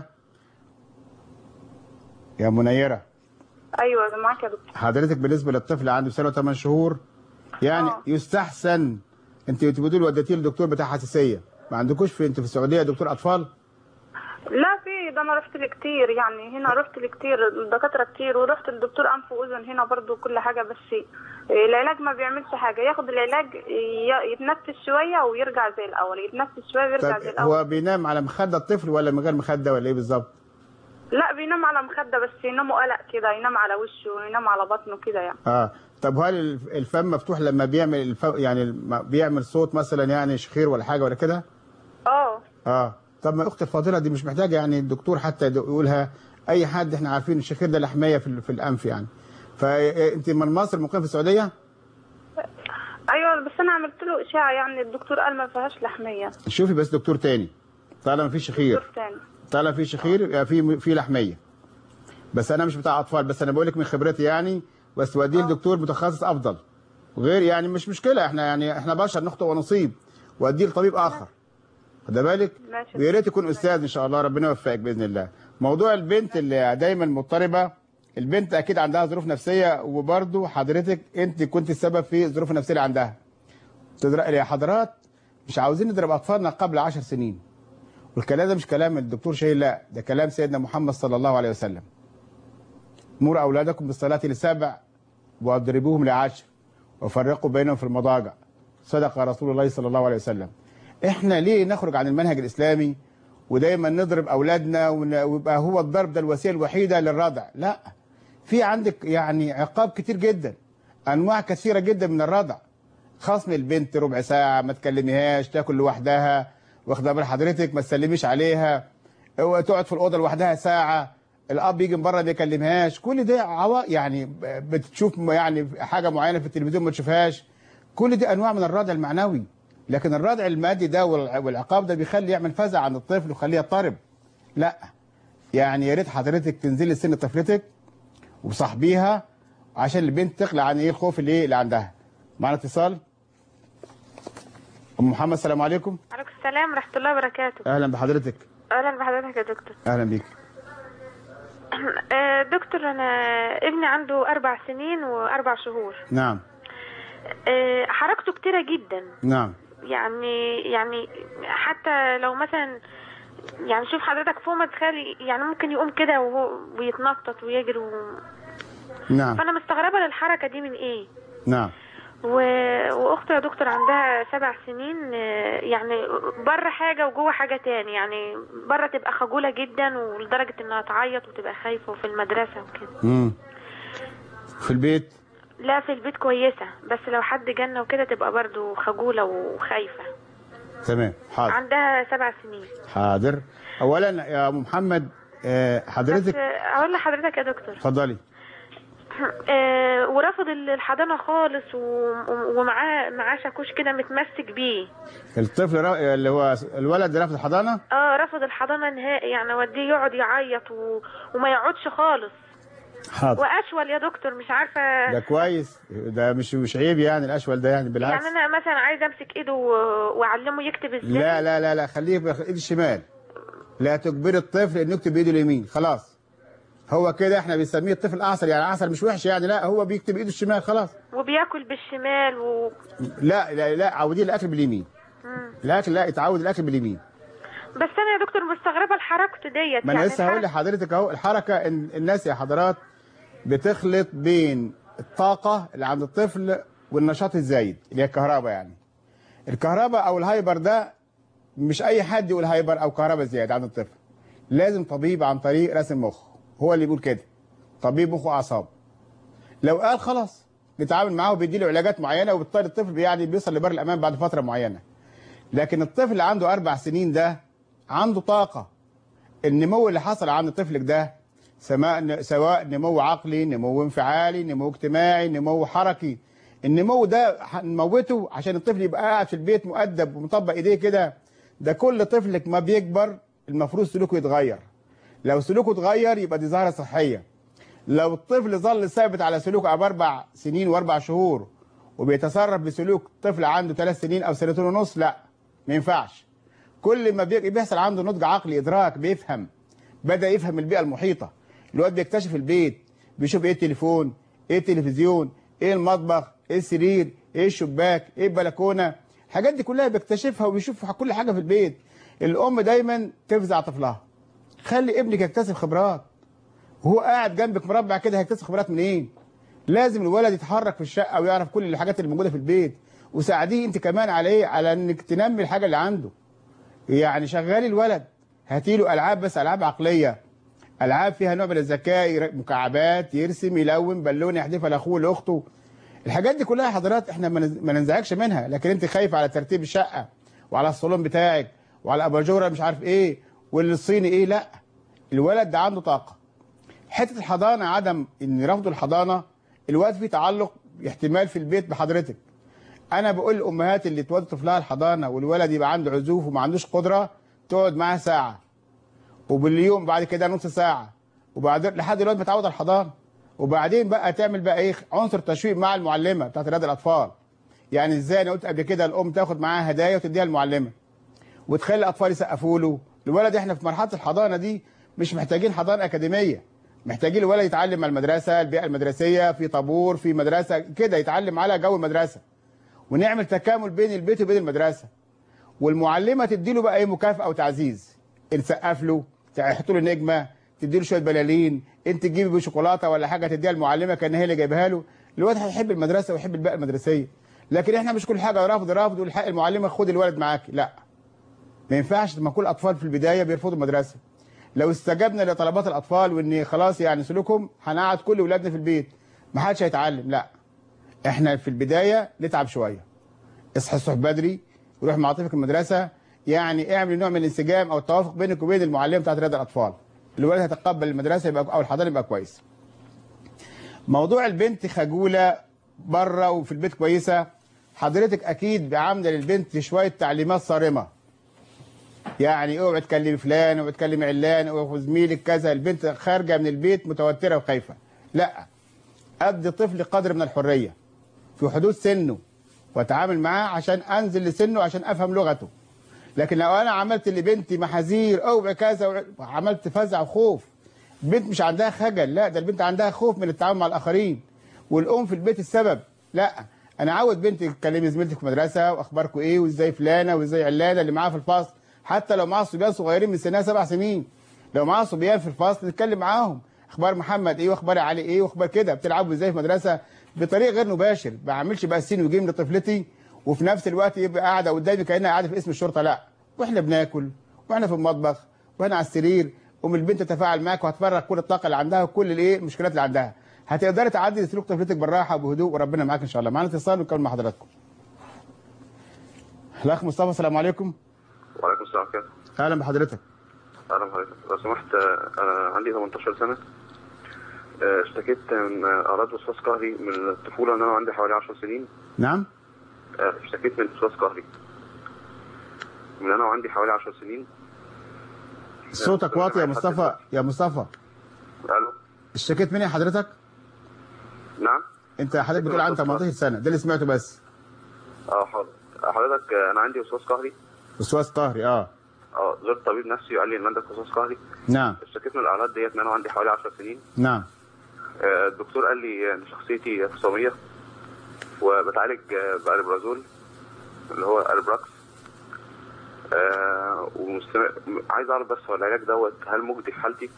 يا منيره ايوه أنا معاك يا دكتور حضرتك بالنسبه للطفل عنده سنه وثمان شهور يعني آه. يستحسن انت انت بتقول وديتيه للدكتور بتاع حساسيه ما عندكوش في انت في السعوديه دكتور اطفال لا في ده انا رحت لكتير يعني هنا رحت لكتير دكاتره كتير ورحت للدكتور انف واذن هنا برضو كل حاجه بس العلاج ما بيعملش حاجه ياخد العلاج ي- يتنفس شويه ويرجع زي الاول يتنفس شويه ويرجع طب زي الاول هو بينام على مخده الطفل ولا من غير مخده ولا ايه بالظبط لا بينام على مخده بس يناموا قلق كده ينام على وشه وينام على بطنه كده يعني اه طب هل الف- الفم مفتوح لما بيعمل الف... يعني الم- بيعمل صوت مثلا يعني شخير ولا حاجه ولا كده اه اه طب ما اختي الفاضله دي مش محتاجه يعني الدكتور حتى يقولها اي حد احنا عارفين الشخير ده لحميه في, ال- في الانف يعني فانت من مصر مقيم في السعوديه ايوه بس انا عملت له اشاعه يعني الدكتور قال ما فيهاش لحميه شوفي بس دكتور تاني طالما في شخير دكتور تاني طالما في شخير يبقى في في لحميه بس انا مش بتاع اطفال بس انا بقول لك من خبرتي يعني بس وديه لدكتور متخصص افضل وغير يعني مش مشكله احنا يعني احنا بشر نخطئ ونصيب وديه لطبيب اخر خد بالك ماشي. ويا ريت يكون استاذ ان شاء الله ربنا يوفقك باذن الله موضوع البنت اللي دايما مضطربه البنت اكيد عندها ظروف نفسيه وبرضه حضرتك انت كنت السبب في الظروف النفسيه اللي عندها تدر- يا حضرات مش عاوزين نضرب اطفالنا قبل عشر سنين والكلام ده مش كلام الدكتور شاهين لا ده كلام سيدنا محمد صلى الله عليه وسلم مروا اولادكم بالصلاه لسبع واضربوهم لعشر وفرقوا بينهم في المضاجع صدق رسول الله صلى الله عليه وسلم احنا ليه نخرج عن المنهج الاسلامي ودايما نضرب اولادنا ون- ويبقى هو الضرب ده الوسيله الوحيده للردع لا في عندك يعني عقاب كتير جدا انواع كثيره جدا من الردع خصم البنت ربع ساعه ما تكلميهاش تاكل لوحدها واخده بال حضرتك ما تسلميش عليها هو تقعد في الاوضه لوحدها ساعه الاب يجي من بره ما يكلمهاش كل ده عوا يعني بتشوف يعني حاجه معينه في التلفزيون ما تشوفهاش كل دي انواع من الردع المعنوي لكن الردع المادي ده والع- والعقاب ده بيخلي يعمل فزع عند الطفل ويخليه يضطرب لا يعني يا ريت حضرتك تنزلي سن طفلتك وصاحبيها عشان البنت تقلع عن ايه الخوف اللي, اللي عندها معنا اتصال ام محمد السلام عليكم عليكم السلام ورحمه الله وبركاته اهلا بحضرتك اهلا بحضرتك يا دكتور اهلا بيك آه، دكتور انا ابني عنده اربع سنين واربع شهور نعم آه، حركته كتيره جدا نعم يعني يعني حتى لو مثلا يعني شوف حضرتك فوق ما تخلي يعني ممكن يقوم كده وهو ويتنطط ويجري و... نعم فانا مستغربه الحركه دي من ايه نعم و... واختي يا دكتور عندها سبع سنين آه، يعني بره حاجه وجوه حاجه تاني يعني بره تبقى خجوله جدا ولدرجه انها تعيط وتبقى خايفه وفي المدرسه وكده امم في البيت لا في البيت كويسة بس لو حد جنة وكده تبقى برضو خجولة وخايفة تمام حاضر عندها سبع سنين حاضر اولا يا ام محمد آه، بس حضرتك أقول لحضرتك يا دكتور اتفضلي آه، ورفض الحضانة خالص و- ومعاه معاه شاكوش كده متمسك بيه الطفل را- اللي هو الولد اللي رفض الحضانه اه رفض الحضانة نهائي يعني اوديه يقعد يعيط و... وما يقعدش خالص حاضر واشول يا دكتور مش عارفه ده كويس ده مش مش عيب يعني الاشول ده يعني بالعكس يعني انا مثلا عايزه امسك ايده و- واعلمه يكتب ازاي لا لا لا لا خليه بايد الشمال لا تجبري الطفل انه يكتب بايده اليمين خلاص هو كده احنا بنسميه الطفل اعصر يعني اعصر مش وحش يعني لا هو بيكتب بايده الشمال خلاص وبياكل بالشمال و... لا لا لا عوديه الاكل باليمين مم. الاكل لا يتعود الاكل باليمين بس انا يا دكتور مستغربه لحركته ديت ما انا يعني لسه هقول الحركة- لحضرتك اهو الحركه إن الناس يا حضرات بتخلط بين الطاقه اللي عند الطفل والنشاط الزايد اللي هي الكهرباء يعني الكهرباء او الهايبر ده مش اي حد يقول هايبر او كهرباء زياده عند الطفل لازم طبيب عن طريق رسم مخ هو اللي يقول كده طبيب مخ واعصاب لو قال خلاص نتعامل معاه وبيدي له علاجات معينه وبالتالي الطفل يعني بيوصل لبر الامان بعد فتره معينه لكن الطفل اللي عنده اربع سنين ده عنده طاقه النمو اللي حصل عند طفلك ده سواء سواء نمو عقلي نمو انفعالي نمو اجتماعي نمو حركي النمو ده هنموته عشان الطفل يبقى قاعد في البيت مؤدب ومطبق ايديه كده ده كل طفلك ما بيكبر المفروض سلوكه يتغير لو سلوكه اتغير يبقى دي ظاهره صحيه لو الطفل ظل ثابت على سلوكه باربع سنين واربع شهور وبيتصرف بسلوك طفل عنده ثلاث سنين او سنتين ونص لا ما ينفعش كل ما بي- بيحصل عنده نضج عقلي ادراك بيفهم بدا يفهم البيئه المحيطه الواد بيكتشف البيت بيشوف ايه التليفون ايه التلفزيون ايه المطبخ ايه السرير ايه الشباك ايه البلكونه الحاجات دي كلها بيكتشفها وبيشوف كل حاجه في البيت الام دايما تفزع طفلها خلي ابنك يكتسب خبرات وهو قاعد جنبك مربع كده هيكتسب خبرات منين لازم الولد يتحرك في الشقه ويعرف كل الحاجات اللي موجوده في البيت وساعديه انت كمان عليه على انك تنمي الحاجه اللي عنده يعني شغالي الولد هاتي له العاب بس العاب عقليه العاب فيها نوع من الذكاء ير- مكعبات يرسم يلون بالونه يحدفها لاخوه لاخته الحاجات دي كلها يا حضرات احنا ما نز- ما ننزعجش منها لكن انت خايف على ترتيب الشقه وعلى الصالون بتاعك وعلى اباجوره مش عارف ايه والصيني ايه لا الولد ده عنده طاقه حته الحضانه عدم ان رفض الحضانه الوقت فيه تعلق احتمال في البيت بحضرتك انا بقول للامهات اللي تودي طفلها الحضانه والولد يبقى عنده عزوف وما عندوش قدره تقعد معاه ساعه وباليوم بعد كده نص ساعه وبعدين لحد دلوقتي متعود على الحضانه وبعدين بقى تعمل بقى ايه عنصر تشويق مع المعلمه بتاعت رياض الاطفال يعني ازاي انا قلت قبل كده الام تاخد معاها هدايا وتديها المعلمه وتخلي الاطفال يسقفوا له الولد احنا في مرحله الحضانه دي مش محتاجين حضانه اكاديميه محتاجين الولد يتعلم على المدرسه البيئه المدرسيه في طابور في مدرسه كده يتعلم على جو المدرسه ونعمل تكامل بين البيت وبين المدرسه والمعلمه تدي له بقى ايه مكافاه وتعزيز تسقف له تحط له نجمه تدي له شويه بلالين انت تجيبي بيه شوكولاته ولا حاجه تديها المعلمه كان هي اللي جايبها له الولد هيحب المدرسه ويحب البيئه المدرسيه لكن احنا مش كل حاجه رافض رافض والحق المعلمه خد الولد معاك لا ما ينفعش ما كل الاطفال في البدايه بيرفضوا المدرسه لو استجبنا لطلبات الاطفال وان خلاص يعني سلوكهم هنقعد كل اولادنا في البيت ما حدش هيتعلم لا احنا في البدايه نتعب شويه اصحى الصبح بدري وروح مع طفلك المدرسه يعني اعمل نوع من الانسجام او التوافق بينك وبين المعلم بتاعت رياض الاطفال الولد هيتقبل المدرسه يبقى او الحضانه يبقى كويس موضوع البنت خجوله بره وفي البيت كويسه حضرتك اكيد عامله للبنت شويه تعليمات صارمه يعني اوعي تكلمي فلان اوعي تكلمي علان اوعي زميلك كذا البنت خارجه من البيت متوتره وخايفه لا ادي طفل قدر من الحريه في حدود سنه واتعامل معاه عشان انزل لسنه عشان افهم لغته لكن لو انا عملت لبنتي محاذير اوعي كذا وعملت فزع وخوف البنت مش عندها خجل لا ده البنت عندها خوف من التعامل مع الاخرين والام في البيت السبب لا انا عاود بنتي تكلمي زميلتك في المدرسه واخباركم ايه وازاي فلانه وازاي علانه اللي معاها في الفصل حتى لو معاها صبيان صغيرين من سنها سبع سنين لو معاها صبيان في الفصل نتكلم معاهم اخبار محمد ايه واخبار علي ايه واخبار كده بتلعبوا ازاي في مدرسه بطريق غير مباشر ما بعملش بقى سين وجيم لطفلتي وفي نفس الوقت يبقى قاعده قدامي كانها قاعده في اسم الشرطه لا واحنا بناكل واحنا في المطبخ واحنا على السرير ام البنت تتفاعل معاك وهتفرغ كل الطاقه اللي عندها وكل الايه المشكلات اللي عندها هتقدري تعدي سلوك طفلتك بالراحه وبهدوء وربنا معاك ان شاء الله معانا اتصال ونكمل مع حضراتكم الاخ مصطفى السلام عليكم وعليكم السلام كده اهلا بحضرتك اهلا بحضرتك لو سمحت آه، انا عندي 18 سنه آه، اشتكيت من آه، اعراض وسواس قهري من الطفوله ان انا عندي حوالي 10 سنين نعم آه، اشتكيت من وسواس قهري من انا وعندي حوالي 10 سنين صوتك واطي يا مصطفى يا مصطفى الو اشتكيت مني حضرتك نعم انت حضرتك بتقول عن 18 سنه ده اللي سمعته بس اه حاضر آه، حضرتك آه، انا عندي وسواس قهري وسواس قهري اه اه زرت طبيب نفسي وقال لي ان عندك وسواس قهري نعم اشتكيت من الاعراض ديت من انا وعندي حوالي 10 سنين نعم آه، الدكتور قال لي ان شخصيتي اخصاميه وبتعالج آه، باربرازول اللي هو اربراكس آه ومستمع... عايز اعرف بس هو العلاج دوت هل مجدي في حالتي؟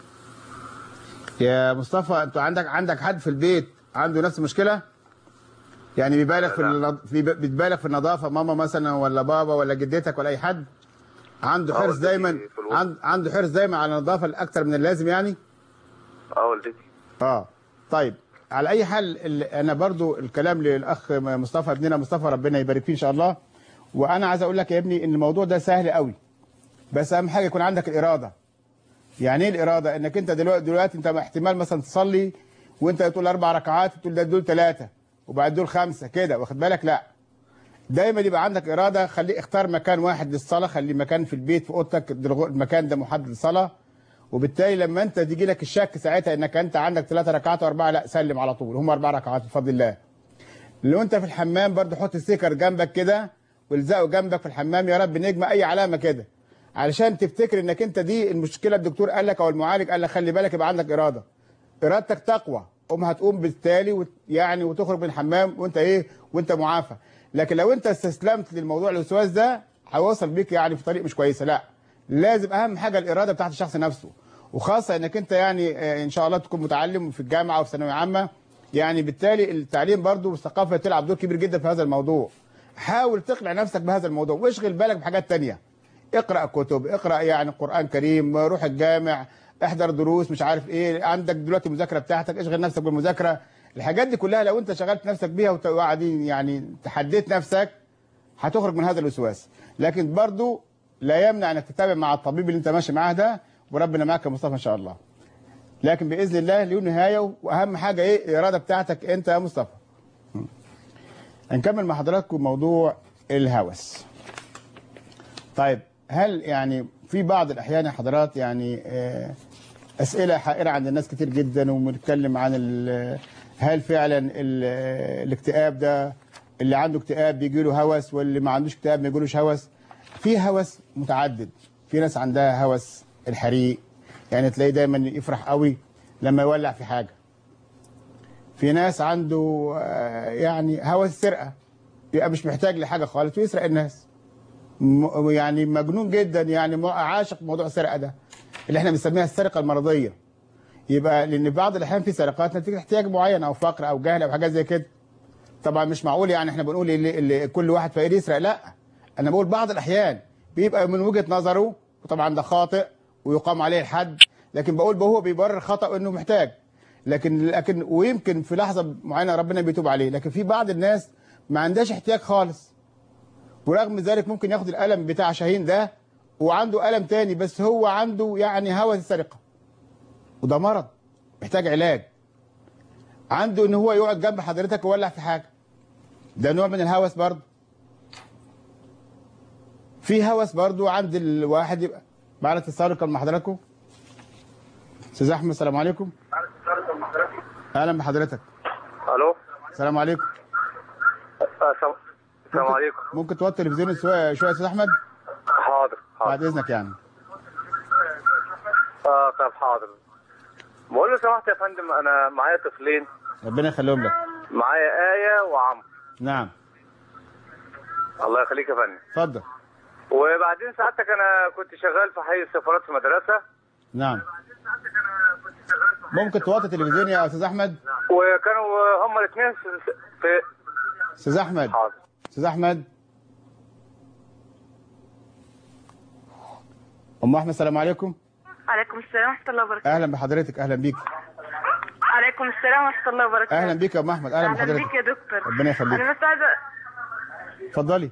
يا مصطفى انت عندك عندك حد في البيت عنده نفس المشكله يعني بيبالغ في, النض... في بتبالغ في النظافه ماما مثلا ولا بابا ولا جدتك ولا اي حد عنده آه، حرص والدتي دايما في الوسط. عند... عنده حرص دايما على النظافه اكتر من اللازم يعني اه والدتي اه طيب على اي حال ال- انا برضو الكلام للاخ مصطفى ابننا مصطفى ربنا يبارك فيه ان شاء الله وانا عايز اقول لك يا ابني ان الموضوع ده سهل قوي بس اهم حاجه يكون عندك الاراده يعني ايه الاراده انك انت دلوقتي دلوقتي انت احتمال مثلا تصلي وانت تقول اربع ركعات تقول ده دول ثلاثه وبعد دول خمسه كده واخد بالك لا دايما يبقى عندك اراده خليه اختار مكان واحد للصلاه خليه مكان في البيت في اوضتك الدرغ- المكان ده محدد للصلاه وبالتالي لما انت تيجي لك الشك ساعتها انك انت عندك ثلاثة ركعات واربعه لا سلم على طول هم اربع ركعات بفضل الله لو انت في الحمام برضه حط ستيكر جنبك كده والزقه جنبك في الحمام يا رب نجمه اي علامه كده علشان تفتكر انك انت دي المشكله الدكتور قال لك او المعالج قال لك خلي بالك يبقى عندك اراده ارادتك تقوى قوم هتقوم بالتالي وت- يعني وتخرج من الحمام وانت ايه وانت معافى لكن لو انت استسلمت للموضوع الوسواس ده هيوصل بيك يعني في طريق مش كويسه لا لازم اهم حاجه الاراده بتاعت الشخص نفسه وخاصه انك انت يعني آه، ان شاء الله تكون متعلم في الجامعه او في ثانويه عامه يعني بالتالي التعليم برضو والثقافه تلعب دور كبير جدا في هذا الموضوع حاول تقنع نفسك بهذا الموضوع واشغل بالك بحاجات تانية اقرا كتب اقرا يعني قران كريم روح الجامع احضر دروس مش عارف ايه عندك دلوقتي مذاكره بتاعتك اشغل نفسك بالمذاكره الحاجات دي كلها لو انت شغلت نفسك بيها وت- وقاعدين يعني تحديت نفسك هتخرج من هذا الوسواس لكن برضو لا يمنع انك تتابع مع الطبيب اللي انت ماشي معاه ده وربنا معاك يا مصطفى ان شاء الله لكن باذن الله له نهايه واهم حاجه ايه الاراده بتاعتك انت يا مصطفى م. هنكمل مع حضراتكم موضوع الهوس طيب هل يعني في بعض الاحيان يا حضرات يعني آه، اسئله حائره عند الناس كتير جدا وبنتكلم عن ال- هل فعلا ال- الاكتئاب ده اللي عنده اكتئاب بيجي له هوس واللي ما عندوش اكتئاب ما يجيلوش هوس في هوس متعدد في ناس عندها هوس الحريق يعني تلاقيه دايما يفرح قوي لما يولع في حاجه في ناس عنده آه، يعني هوس السرقه يبقى مش محتاج لحاجه خالص ويسرق الناس م- يعني مجنون جدا يعني م- عاشق موضوع السرقه ده اللي احنا بنسميها السرقه المرضيه يبقى لان بعض الاحيان في سرقات نتيجه احتياج معين او فقر او جهل او حاجات زي كده طبعا مش معقول يعني احنا بنقول اللي اللي كل واحد فقير يسرق لا انا بقول بعض الاحيان بيبقى من وجهه نظره وطبعا ده خاطئ ويقام عليه الحد لكن بقول هو بيبرر خطأ انه محتاج لكن لكن ويمكن في لحظه معينه ربنا بيتوب عليه لكن في بعض الناس ما عندهاش احتياج خالص ورغم ذلك ممكن ياخد الألم بتاع شاهين ده وعنده ألم تاني بس هو عنده يعني هوس السرقة وده مرض محتاج علاج عنده ان هو يقعد جنب حضرتك ويولع في حاجة ده نوع من الهوس برضه في هوس برضه عند الواحد يبقى معنا اتصال كان مع حضراتكم استاذ احمد السلام عليكم اهلا بحضرتك الو السلام عليكم آه، سلام السلام ممكن- عليكم ممكن توطي التلفزيون شويه شويه يا استاذ احمد حاضر بعد حاضر اذنك يعني اه طب حاضر بقول له سمحت يا فندم انا معايا طفلين ربنا يخليهم لك معايا آية وعمرو نعم الله يخليك يا فندم اتفضل وبعدين سعادتك انا كنت شغال في حي السفارات في مدرسة نعم ممكن توطي التلفزيون يا استاذ احمد وكانوا هما الاثنين في استاذ احمد حاضر استاذ احمد ام احمد السلام عليكم عليكم السلام ورحمة الله وبركاته اهلا بحضرتك اهلا بيك عليكم وعليكم السلام ورحمه الله وبركاته اهلا بيك يا ام احمد اهلا اهلا بحضرتك بيك يا دكتور ربنا يخليك انا بس عايزه اتفضلي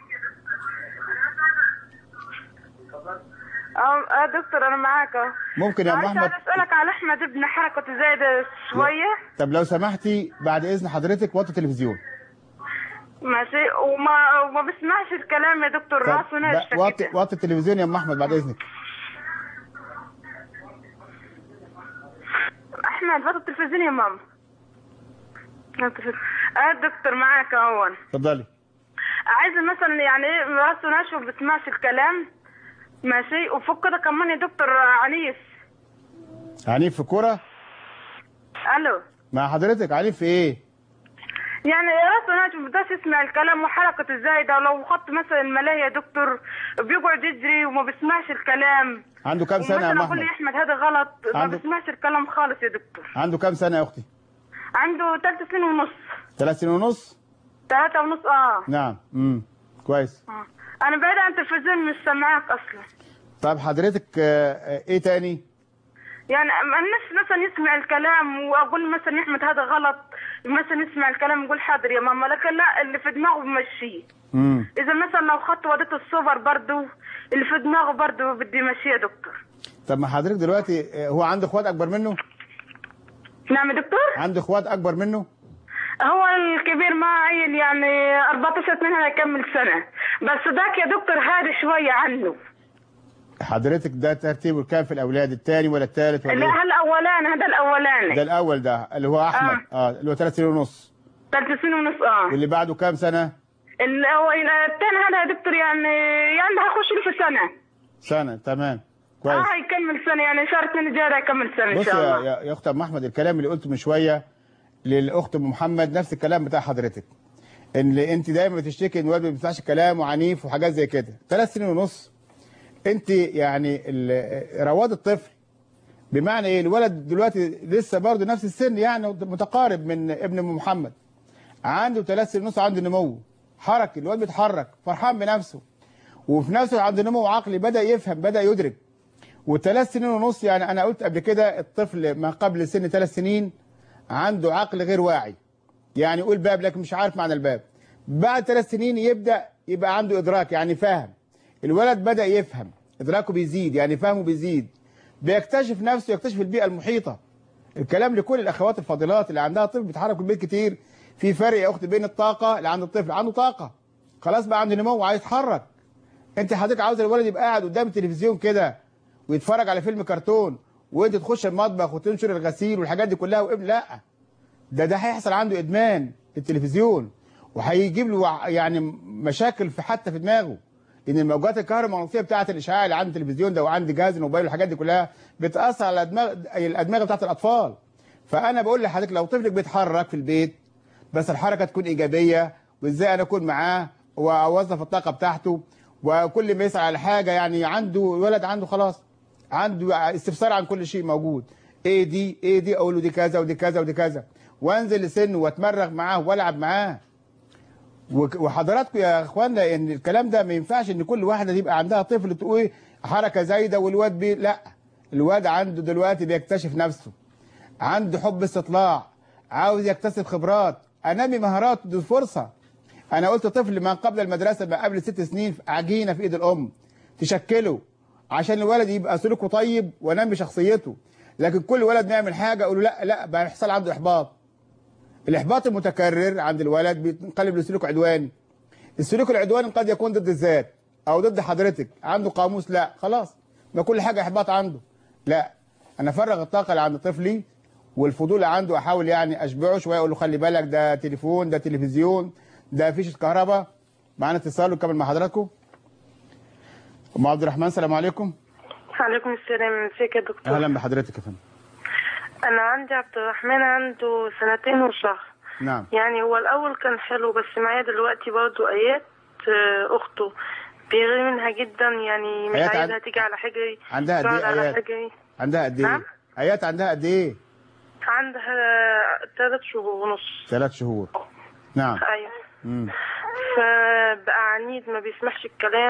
اه آه، دكتور انا معاك اهو ممكن يا ام عايزه احمد اسالك على احمد ابن حركته زايده شويه طب لو سمحتي بعد اذن حضرتك وطي التلفزيون ماشي وما وما بسمعش الكلام يا دكتور طب راسه ناشفه ب- وطي كده وطي التلفزيون يا ام احمد بعد اذنك احمد فات التلفزيون يا ماما اه دكتور معاك اهون اتفضلي عايزه مثلا يعني ايه راسه ناشف وما بسمعش الكلام ماشي وفوق كده كمان يا دكتور عنيف عنيف في كوره الو مع حضرتك عنيف في ايه يعني راسه ناشف ما بيقدرش يسمع الكلام وحركته زايده ولو خدت مثلا الملاهي يا دكتور بيقعد يجري وما بيسمعش الكلام عنده كام سنه يا ام ومثلا اقول لي احمد يا احمد هذا غلط ما عنده- بيسمعش الكلام خالص يا دكتور عنده كام سنه يا اختي عنده ثلاث سنين ونص ثلاث سنين ونص ثلاثة ونص اه نعم امم كويس آه. انا بعيد عن التلفزيون مش سامعاك اصلا طب حضرتك آه، آه، ايه تاني يعني الناس مثلا يسمع الكلام واقول مثلا يا احمد هذا غلط مثلا يسمع الكلام يقول حاضر يا ماما لكن لا اللي في دماغه بمشيه امم اذا مثلا لو خدت وديت الصور برضو اللي في دماغه برضو بدي يمشيه يا دكتور طب ما حضرتك دلوقتي آه، هو عنده اخوات اكبر منه نعم يا دكتور عنده اخوات اكبر منه هو الكبير ما عين يعني 14 2 هيكمل سنه بس ذاك يا دكتور هادي شويه عنه حضرتك ده ترتيبه كام في الاولاد الثاني ولا الثالث ولا لا إيه؟ هالاولاني هذا ده الاولاني الاول ده اللي هو احمد اه اللي هو ثلاث سنين ونص ثلاث سنين ونص اه واللي بعده كام سنه اللي هو الثاني هذا يا دكتور يعني يعني هخش له في سنه سنه تمام كويس اه هيكمل سنه يعني شهر اثنين الجاي هيكمل سنه ان بص شاء يا الله يا يا اخت ام احمد الكلام اللي قلته من شويه للاخت ام محمد نفس الكلام بتاع حضرتك ان انت دايما بتشتكي ان الولد ما بيسمعش كلام وعنيف وحاجات زي كده ثلاث سنين ونص انت يعني ال- رواد الطفل بمعنى ايه الولد دلوقتي لسه برضه نفس السن يعني متقارب من ابن ام محمد عنده ثلاث سنين ونص عنده نمو حركي الولد بيتحرك فرحان بنفسه وفي نفسه عنده نمو عقلي بدا يفهم بدا يدرك وثلاث سنين ونص يعني انا قلت قبل كده الطفل ما قبل سن ثلاث سنين عنده عقل غير واعي يعني يقول باب لكن مش عارف معنى الباب بعد ثلاث سنين يبدا يبقى عنده ادراك يعني فاهم الولد بدا يفهم ادراكه بيزيد يعني فهمه بيزيد بيكتشف نفسه يكتشف البيئه المحيطه الكلام لكل الاخوات الفاضلات اللي عندها طفل بيتحرك في البيت كتير في فرق يا اخت بين الطاقه اللي عند الطفل عنده طاقه خلاص بقى عنده نمو وعايز يتحرك انت حضرتك عاوز الولد يبقى قاعد قدام التلفزيون كده ويتفرج على فيلم كرتون وانت تخش المطبخ وتنشر الغسيل والحاجات دي كلها وابن لا ده ده هيحصل عنده ادمان للتلفزيون وهيجيب له وع- يعني مشاكل في حتى في دماغه لان الموجات الكهرومغناطيسيه بتاعه الاشعاع اللي عند التلفزيون ده وعند جهاز الموبايل والحاجات دي كلها بتاثر على دماغ الادمغه بتاعه الاطفال فانا بقول لحضرتك لو طفلك بيتحرك في البيت بس الحركه تكون ايجابيه وازاي انا اكون معاه واوظف الطاقه بتاعته وكل ما يسعى على حاجه يعني عنده ولد عنده خلاص عنده استفسار عن كل شيء موجود ايه دي ايه دي اقول له دي كذا ودي كذا ودي كذا وانزل لسنه واتمرغ معاه والعب معاه وك- وحضراتكم يا اخوانا ان الكلام ده ما ينفعش ان كل واحده يبقى عندها طفل تقول إيه حركه زايده والواد بي لا الواد عنده دلوقتي بيكتشف نفسه عنده حب استطلاع عاوز يكتسب خبرات انمي مهاراته دي فرصه انا قلت طفل ما قبل المدرسه ما قبل ست سنين في عجينه في ايد الام تشكله عشان الولد يبقى سلوكه طيب ونمي شخصيته لكن كل ولد بيعمل حاجه اقول له لا لا بقى يحصل عنده احباط الاحباط المتكرر عند الولد بينقلب لسلوك عدواني السلوك العدواني قد يكون ضد الذات او ضد حضرتك عنده قاموس لا خلاص ما كل حاجه احباط عنده لا انا افرغ الطاقه اللي عند طفلي والفضول اللي عنده احاول يعني اشبعه شويه اقول له خلي بالك ده تليفون ده تلفزيون ده فيشه كهرباء معانا اتصال وكمل مع حضراتكم ام عبد الرحمن السلام عليكم عليكم السلام ازيك يا دكتور اهلا بحضرتك يا فندم انا عندي عبد الرحمن عنده سنتين وشهر نعم يعني هو الاول كان حلو بس معايا دلوقتي برضه ايات آه، اخته بيغير منها جدا يعني مش آيات عن- عايزها تيجي على حجري عندها قد تقعد ايه على ايات حجري عندها قد ايه نعم؟ ايات عندها قد ايه عندها ثلاث شهور ونص ثلاث شهور نعم ايوه مم. فبقى عنيد ما بيسمعش الكلام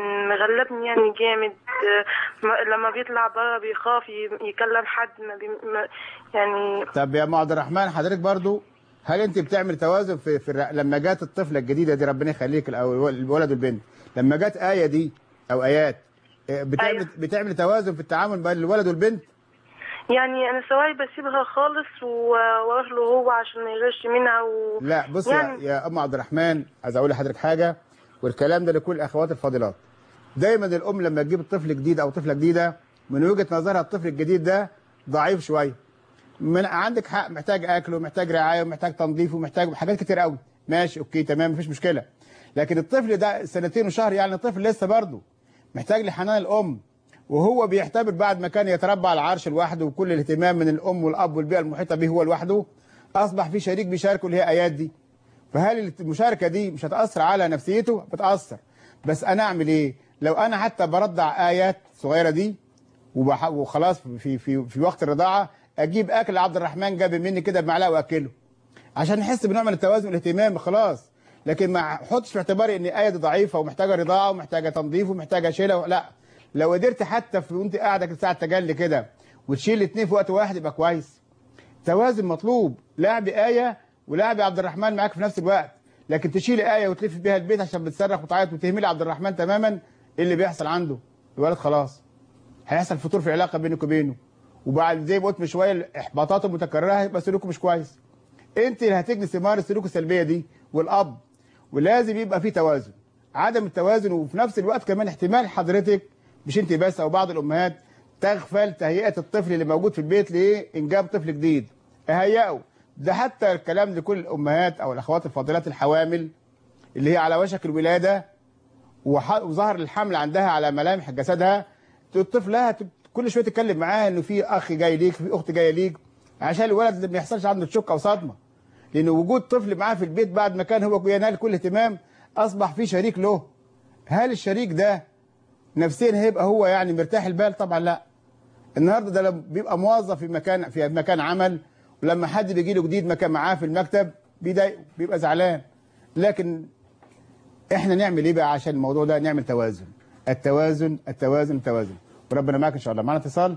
مغلبني يعني جامد آه، ما- لما بيطلع بره بيخاف ي- يكلم حد ما بي ما يعني طب يا ام عبد الرحمن حضرتك برضو هل انت بتعمل توازن في, في الر- لما جت الطفله الجديده دي ربنا يخليك الأو- الولد والبنت لما جت ايه دي او ايات اه، بتعمل أيوة. بتعمل توازن في التعامل بين الولد والبنت يعني انا سواي بسيبها خالص و- واروح له هو عشان ما يغش منها و... لا بص يعني- يا, يا ام عبد الرحمن عايز اقول لحضرتك حاجه والكلام ده لكل الاخوات الفاضلات دايما الام لما تجيب طفل جديد او طفله جديده من وجهه نظرها الطفل الجديد ده ضعيف شويه من عندك حق محتاج اكل ومحتاج رعايه ومحتاج تنظيف ومحتاج حاجات كتير قوي ماشي اوكي تمام مفيش مشكله لكن الطفل ده سنتين وشهر يعني طفل لسه برضه محتاج لحنان الام وهو بيعتبر بعد ما كان يتربى على العرش لوحده وكل الاهتمام من الام والاب والبيئه المحيطه به هو لوحده اصبح في شريك بيشاركه اللي هي ايات دي فهل المشاركه دي مش هتاثر على نفسيته بتاثر بس انا اعمل ايه لو انا حتى برضع ايات صغيره دي وبح- وخلاص في في في وقت الرضاعه اجيب اكل عبد الرحمن جاب مني كده بمعلقه واكله عشان نحس بنوع من التوازن والاهتمام خلاص لكن ما احطش في اعتباري ان ايه دي ضعيفه ومحتاجه رضاعه ومحتاجه تنظيف ومحتاجه شيله لا لو قدرت حتى في وانت قاعده كده ساعه تجلي كده وتشيل الاثنين في وقت واحد يبقى كويس توازن مطلوب لاعب آية ولاعب عبد الرحمن معاك في نفس الوقت لكن تشيل آية وتلف بيها البيت عشان بتصرخ وتعيط وتهملي عبد الرحمن تماما ايه اللي بيحصل عنده الولد خلاص هيحصل فتور في العلاقة بينك وبينه وبعد زي ما قلت من شوية الإحباطات المتكررة هيبقى سلوكه مش كويس انت اللي هتجني ثمار السلوك السلبية دي والأب ولازم يبقى في توازن عدم التوازن وفي نفس الوقت كمان احتمال حضرتك مش انت بس او بعض الامهات تغفل تهيئه الطفل اللي موجود في البيت لانجاب طفل جديد اهيئه ده حتى الكلام لكل الامهات او الاخوات الفاضلات الحوامل اللي هي على وشك الولاده وح- وظهر الحمل عندها على ملامح جسدها طفلها ت- كل شويه تتكلم معاها انه في اخ جاي ليك في اخت جايه ليك عشان الولد ما يحصلش عنده شك او صدمه لان وجود طفل معاه في البيت بعد ما كان هو ينال كل اهتمام اصبح في شريك له هل الشريك ده نفسيا هيبقى هو يعني مرتاح البال طبعا لا النهارده ده لما بيبقى موظف في مكان في مكان عمل ولما حد بيجي له جديد مكان معاه في المكتب بيضايقه بيبقى زعلان لكن احنا نعمل ايه بقى عشان الموضوع ده نعمل توازن التوازن التوازن التوازن وربنا معاك ان شاء الله معانا اتصال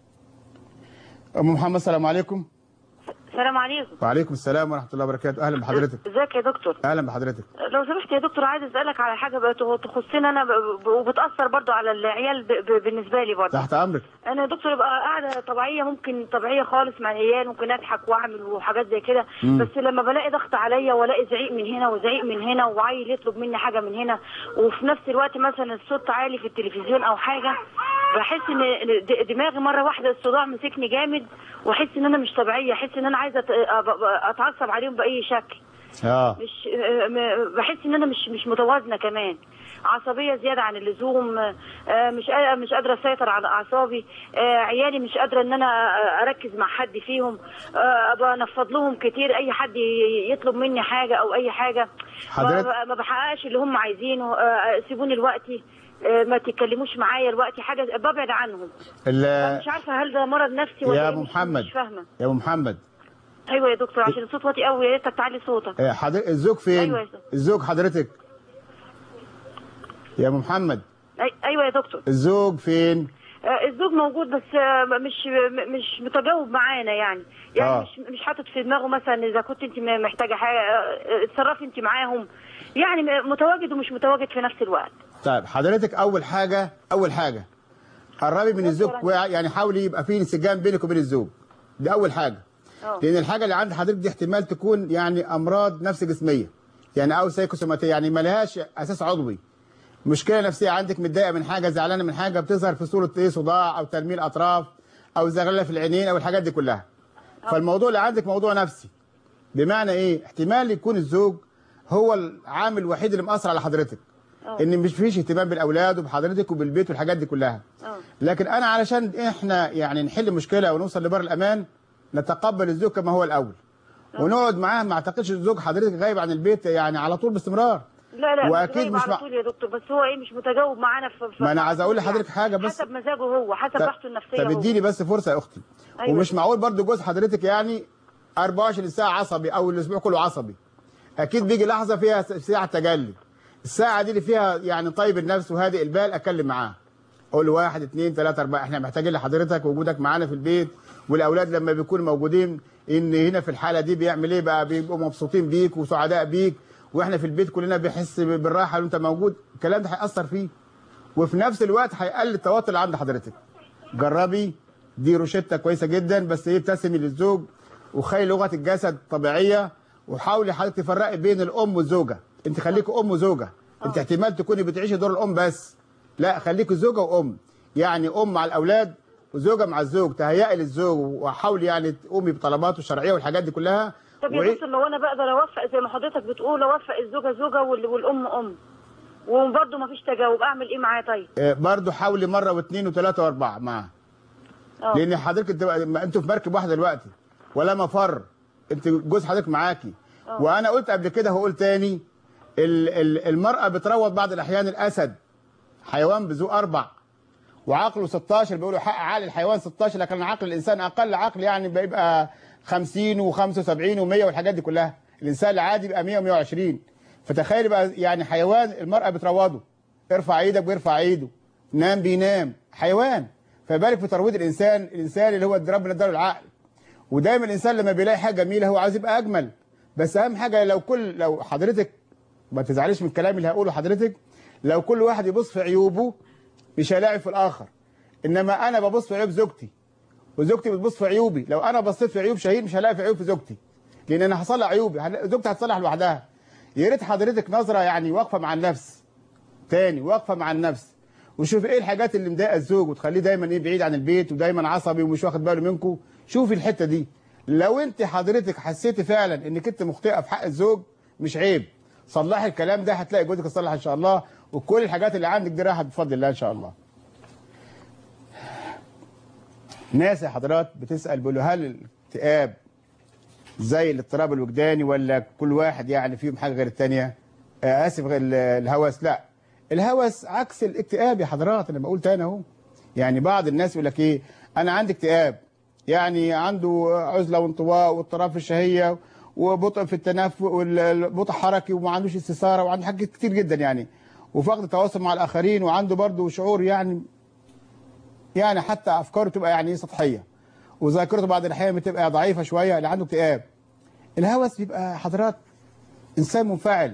ام محمد السلام عليكم السلام عليكم وعليكم السلام ورحمه الله وبركاته اهلا بحضرتك ازيك يا دكتور اهلا بحضرتك لو سمحت يا دكتور عايز اسالك على حاجه بقى تخصني انا ب- ب- وبتاثر برضو على العيال ب- ب- بالنسبه لي برضو تحت امرك انا يا دكتور ابقى قاعده طبيعيه ممكن طبيعيه خالص مع العيال ممكن اضحك واعمل وحاجات زي كده مم. بس لما بلاقي ضغط عليا والاقي زعيق من هنا وزعيق من هنا وعيل يطلب مني حاجه من هنا وفي نفس الوقت مثلا الصوت عالي في التلفزيون او حاجه بحس ان إن د- دماغي مره واحده الصداع مسكني جامد واحس ان انا مش طبيعيه احس ان انا عايزه أت- أب- اتعصب عليهم باي شكل اه مش آه، م- بحس ان انا مش مش متوازنه كمان عصبيه زياده عن اللزوم آه، مش قا- مش قادره اسيطر على اعصابي آه، عيالي مش قادره ان انا آه، اركز مع حد فيهم آه، ابقى انفض لهم كتير اي حد ي- يطلب مني حاجه او اي حاجه حضرتك- ما ما بحققش اللي هم عايزينه آه، سيبوني لوقتي آه، ما تتكلموش معايا دلوقتي حاجه ببعد عنهم ال- مش عارفه هل ده مرض نفسي ولا يا إيه، ابو مش- محمد مش فاهمه يا ابو محمد ايوه يا دكتور عشان الصوت واطي قوي يا ريتك تعلي صوتك آه، حضرتك الزوج فين أيوة يا دكتور. الزوج حضرتك يا ابو محمد أي- ايوه يا دكتور الزوج فين آه، الزوج موجود بس آه، مش م- مش متجاوب معانا يعني يعني آه. مش مش حاطط في دماغه مثلا اذا كنت انت م- محتاجه حاجه آه، اتصرفي انت معاهم يعني م- متواجد ومش متواجد في نفس الوقت طيب حضرتك اول حاجه اول حاجه قربي من الزوج كويس، يعني حاولي يبقى في انسجام بينك وبين الزوج دي اول حاجه اه لان الحاجه اللي عند حضرتك دي احتمال تكون يعني امراض نفس جسميه يعني او سايكوسوماتيه يعني ما لهاش اساس عضوي مشكله نفسيه عندك متضايقه من حاجه زعلانه من حاجه بتظهر في صوره ايه صداع او تنميل اطراف او زغلله في العينين او الحاجات دي كلها فالموضوع اللي عندك موضوع نفسي بمعنى ايه احتمال يكون الزوج هو العامل الوحيد اللي مأثر على حضرتك اه ان مش فيش اهتمام بالاولاد وبحضرتك وبالبيت والحاجات دي كلها اه لكن انا علشان احنا يعني نحل مشكله ونوصل لبر الامان نتقبل الزوج كما هو الاول ونقعد معاه ما اعتقدش الزوج حضرتك غايب عن البيت يعني على طول باستمرار لا لا وأكيد غايب مش على مع- طول يا دكتور بس هو ايه مش متجاوب معانا في في- ما انا عايز اقول لحضرتك حاجه بس حسب مزاجه هو حسب طب- راحته النفسيه طب هو اديني بس فرصه يا اختي أيوة. ومش معقول برضو جوز حضرتك يعني 24 ساعه عصبي او الاسبوع كله عصبي اكيد بيجي لحظه فيها ساعه تجلي الساعه دي اللي فيها يعني طيب النفس وهادئ البال اتكلم معاه اقول له واحد اثنين ثلاثه اربعه احنا محتاجين لحضرتك وجودك معانا في البيت والاولاد لما بيكونوا موجودين ان هنا في الحاله دي بيعمل ايه بقى بيبقوا مبسوطين بيك وسعداء بيك واحنا في البيت كلنا بنحس بالراحه وانت موجود الكلام ده هياثر فيه وفي نفس الوقت هيقلل التوتر اللي عند حضرتك جربي دي روشته كويسه جدا بس ايه ابتسمي للزوج وخلي لغه الجسد طبيعيه وحاولي حضرتك تفرقي بين الام والزوجه انت خليكي ام وزوجه انت احتمال تكوني بتعيشي دور الام بس لا خليكي زوجه وام يعني ام مع الاولاد وزوجه مع الزوج تهيئي للزوج وحاولي يعني تقومي بطلباته الشرعيه والحاجات دي كلها طب وعي- يا دكتور لو انا بقدر اوفق زي ما حضرتك بتقول اوفق الزوجه زوجه وال- والام ام وبرضه ما فيش تجاوب اعمل ايه معاه طيب؟ آه، برضه حاولي مره واثنين وثلاثه واربعه معاه اه لان حضرتك انت ما انتوا في مركب واحده دلوقتي ولا مفر انت جوز حضرتك معاكي اه. وانا قلت قبل كده هقول تاني ال- ال- المراه بتروض بعض الاحيان الاسد حيوان بذو اربع وعقله 16 بيقولوا حق عقل الحيوان 16 لكن عقل الانسان اقل عقل يعني بيبقى 50 و75 و100 والحاجات دي كلها الانسان العادي بيبقى 100 و120 فتخيل بقى يعني حيوان المراه بتروضه ارفع ايدك بيرفع ايده نام بينام حيوان فبالك في ترويض الانسان الانسان اللي هو ربنا اداله العقل ودايما الانسان لما بيلاقي حاجه جميله هو عايز يبقى اجمل بس اهم حاجه لو كل لو حضرتك ما تزعليش من الكلام اللي هقوله حضرتك لو كل واحد يبص في عيوبه مش هيلاقي في الاخر انما انا ببص في عيوب زوجتي وزوجتي بتبص في عيوبي لو انا بصيت في عيوب شهيد مش هلاقي في عيوب في زوجتي لان انا هصلح عيوبي هلا- زوجتي هتصلح لوحدها يا ريت حضرتك نظره يعني واقفه مع النفس تاني واقفه مع النفس وشوف ايه الحاجات اللي مضايقه الزوج وتخليه دايما ايه بعيد عن البيت ودايما عصبي ومش واخد باله منكم شوفي الحته دي لو انت حضرتك حسيتي فعلا انك انت مخطئه في حق الزوج مش عيب صلحي الكلام ده هتلاقي جوزك يصلح ان شاء الله وكل الحاجات اللي عندك دي راحت بفضل الله ان شاء الله ناس يا حضرات بتسال بيقولوا هل الاكتئاب زي الاضطراب الوجداني ولا كل واحد يعني فيهم حاجه غير الثانيه آه اسف غير ال- الهوس لا الهوس عكس الاكتئاب يا حضرات انا بقول تاني اهو يعني بعض الناس يقول لك ايه انا عندي اكتئاب يعني عنده عزله وانطواء واضطراب في الشهيه وبطء في التنفس والبطء حركي وما عندوش استثاره وعنده حاجات كتير جدا يعني وفقد التواصل مع الاخرين وعنده برضه شعور يعني يعني حتى افكاره تبقى يعني سطحيه وذاكرته بعض الاحيان بتبقى ضعيفه شويه اللي عنده اكتئاب الهوس بيبقى حضرات انسان منفعل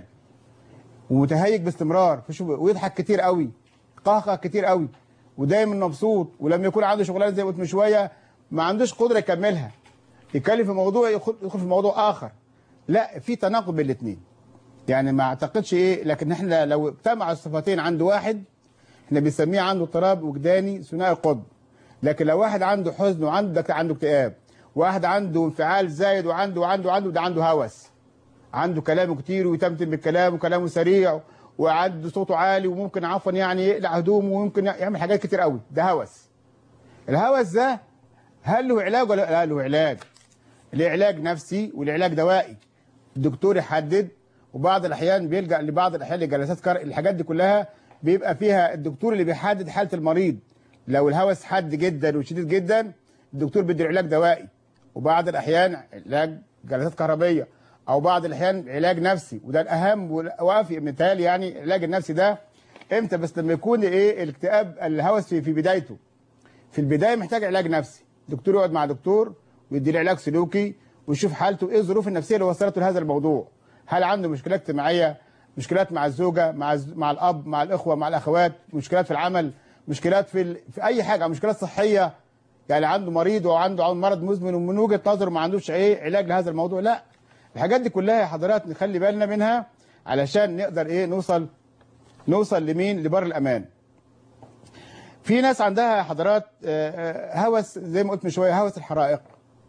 ومتهيج باستمرار فشوف ويضحك كتير قوي قهقه كتير قوي ودايما مبسوط ولما يكون عنده شغلانه زي ما قلت من شويه ما عندوش قدره يكملها يتكلم في موضوع يدخل يدخل في موضوع اخر لا في تناقض بين الاثنين يعني ما اعتقدش ايه لكن احنا لو اجتمع الصفتين عند واحد احنا بنسميه عنده اضطراب وجداني ثنائي القطب لكن لو واحد عنده حزن وعنده عنده اكتئاب واحد عنده انفعال زايد وعنده وعنده وعنده ده عنده هوس عنده كلام كتير ويتمتم بالكلام وكلامه سريع وعنده صوته عالي وممكن عفوا يعني يقلع هدومه وممكن يعمل حاجات كتير قوي ده هوس الهوس ده هل له علاج ولا لا له علاج العلاج نفسي والعلاج دوائي الدكتور يحدد وبعض الاحيان بيلجا لبعض الاحيان لجلسات كر الحاجات دي كلها بيبقى فيها الدكتور اللي بيحدد حاله المريض لو الهوس حاد جدا وشديد جدا الدكتور بيدي علاج دوائي وبعض الاحيان علاج جلسات كهربيه او بعض الاحيان علاج نفسي وده الاهم وافي مثال يعني العلاج النفسي ده امتى بس لما يكون ايه الاكتئاب الهوس في في بدايته في البدايه محتاج علاج نفسي دكتور يقعد مع دكتور ويدي له علاج سلوكي ويشوف حالته ايه الظروف النفسيه اللي وصلته لهذا الموضوع هل عنده مشكلات اجتماعيه مشكلات مع الزوجه مع الز... مع الاب مع الاخوه مع الاخوات مشكلات في العمل مشكلات في ال... في اي حاجه مشكلات صحيه يعني عنده مريض وعنده عنده مرض مزمن ومن وجهه نظره ما عندوش ايه علاج لهذا الموضوع لا الحاجات دي كلها يا حضرات نخلي بالنا منها علشان نقدر ايه نوصل نوصل لمين لبر الامان في ناس عندها يا حضرات آه، آه، هوس زي ما قلت من شويه هوس الحرائق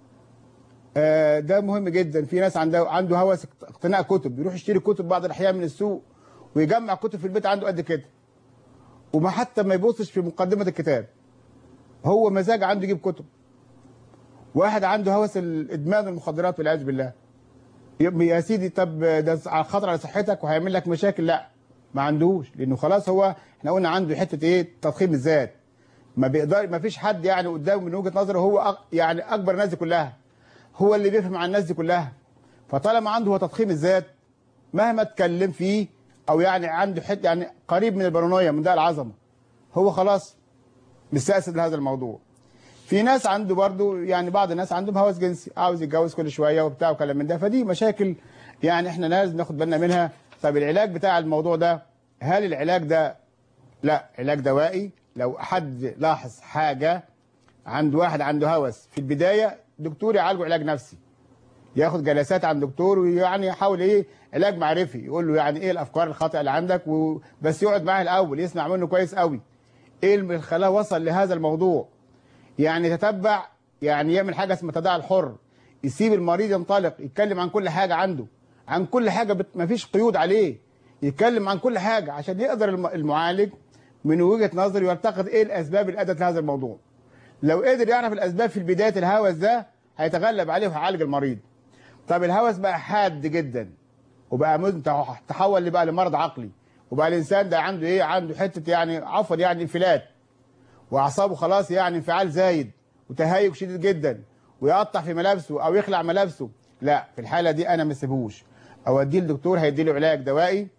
آه، ده مهم جدا في ناس عنده عنده هوس اقتناء كتب بيروح يشتري كتب بعض الاحيان من السوق ويجمع كتب في البيت عنده قد كده وما حتى ما يبصش في مقدمه الكتاب هو مزاج عنده يجيب كتب واحد عنده هوس الادمان المخدرات والعياذ بالله يبقى يا سيدي طب ده خطر على صحتك وهيعمل لك مشاكل لا ما عندوش لانه خلاص هو احنا قلنا عنده حته ايه تضخيم الذات ما بيقدر ما فيش حد يعني قدامه من وجهه نظره هو أق... يعني اكبر الناس دي كلها هو اللي بيفهم عن الناس دي كلها فطالما عنده هو تضخيم الذات مهما اتكلم فيه او يعني عنده حته يعني قريب من البارانويا من ده العظمه هو خلاص مستأسد لهذا الموضوع في ناس عنده برضو يعني بعض الناس عندهم هوس جنسي عاوز يتجوز كل شويه وبتاع وكلام من ده فدي مشاكل يعني احنا لازم ناخد بالنا منها طب العلاج بتاع الموضوع ده هل العلاج ده لا علاج دوائي لو حد لاحظ حاجه عند واحد عنده هوس في البدايه دكتور يعالجه علاج نفسي ياخد جلسات عند دكتور ويعني يحاول ايه علاج معرفي يقول له يعني ايه الافكار الخاطئه اللي عندك و... بس يقعد معاه الاول يسمع منه كويس قوي ايه اللي خلاه وصل لهذا الموضوع يعني يتتبع يعني يعمل حاجه اسمها تداعي الحر يسيب المريض ينطلق يتكلم عن كل حاجه عنده عن كل حاجه بت... مفيش قيود عليه يتكلم عن كل حاجه عشان يقدر الم- المعالج من وجهه نظره يلتقط ايه الاسباب اللي ادت لهذا الموضوع لو قدر يعرف الاسباب في بدايه الهوس ده هيتغلب عليه وهيعالج المريض طب الهوس بقى حاد جدا وبقى مزن تح- تحول لي بقى لمرض عقلي وبقى الانسان ده عنده ايه عنده حته يعني عفوا يعني انفلات واعصابه خلاص يعني انفعال زايد وتهيج شديد جدا ويقطع في ملابسه او يخلع ملابسه لا في الحاله دي انا ما اسيبهوش اوديه لدكتور هيدي له علاج دوائي